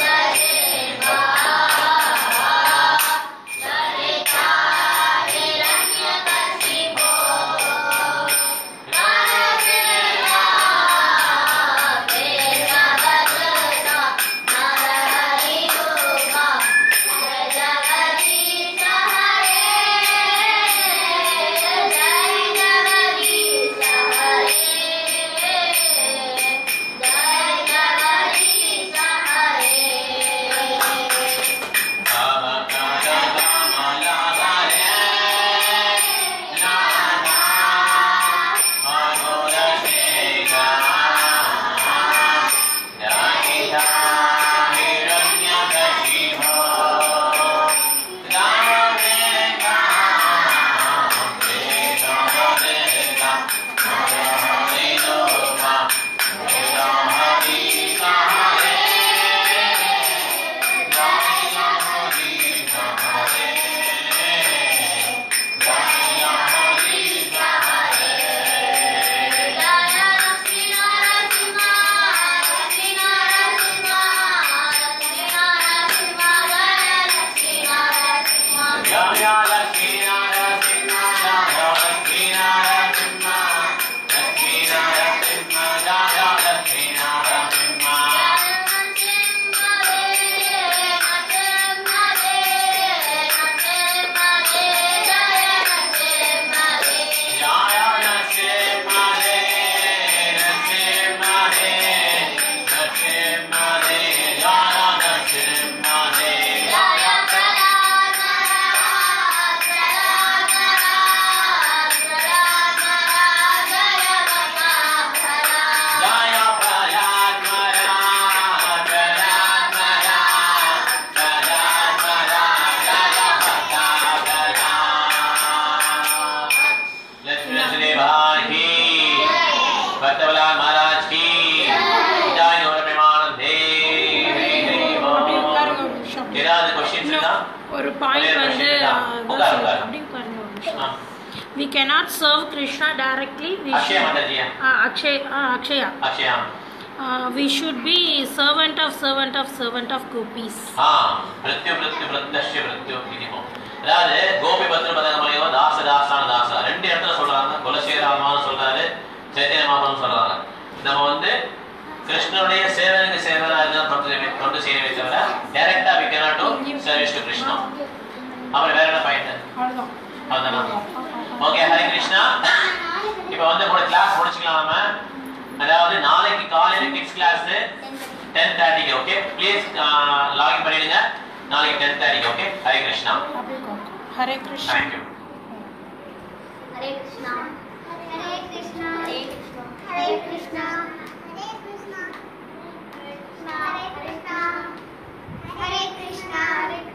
ஏதாவது கொஸ்டின்ஸ் இருக்கா ஒரு பாயிண்ட் ஒரே ஒரு வந்து question தான். அஹ், உட்காரு, இதான் உட்காரு. அப்படி பாருங்க ஒரு நிமிஷம் ஆ. we cannot serve krishna directly we Akshaya should மாதாஜியா uh, akshay uh, akshaya Akshaya uh, we should be servant of servant of servant of gopis ஆ மிருத்யு மிருத்யு மிருத்தஷ்ய மிருத்யு இனிமோ அதாவது கோபி பத்ர பதகமலையோ தாச தாசான தாசா ரெண்டு இடத்துல சொல்றாங்க குலசேராமான்னு சொல்றாரு சைத்தன்ய மாமன்னு சொல்றாங்க நம்ம வந்து கிருஷ்ணனுடைய சேவனுக்கு சேவனா இருந்தா தொண்டு செய்ய- தொண்டு செய்யவே தவிர டைரக்டா we cannot do service to Krishna அப்புறம் வேற என்ன பாயிண்ட் அவ்வளோதான் அவ்வளவுதானா ஓகே ஹரே கிருஷ்ணா இப்போ வந்து ஒரு கிளாஸ் முடிச்சுக்கலாம் நாம அதாவது நாளைக்கு காலையில கிட்ஸ் கிளாஸ் டென் தேர்ட்டிக்கு ஓகே ப்ளீஸ் லாகின் பண்ணிடுங்க நாளைக்கு டென் தேர்ட்டிக்கு okay Hare Krishna Hare Krishna thank you Hare Krishna Hare Krishna Hare Krishna Hare Krishna Hare Krishna Hare Krishna Hare Krishna Hare Krishna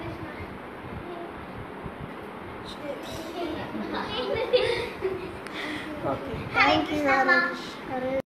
okay Hare Krishna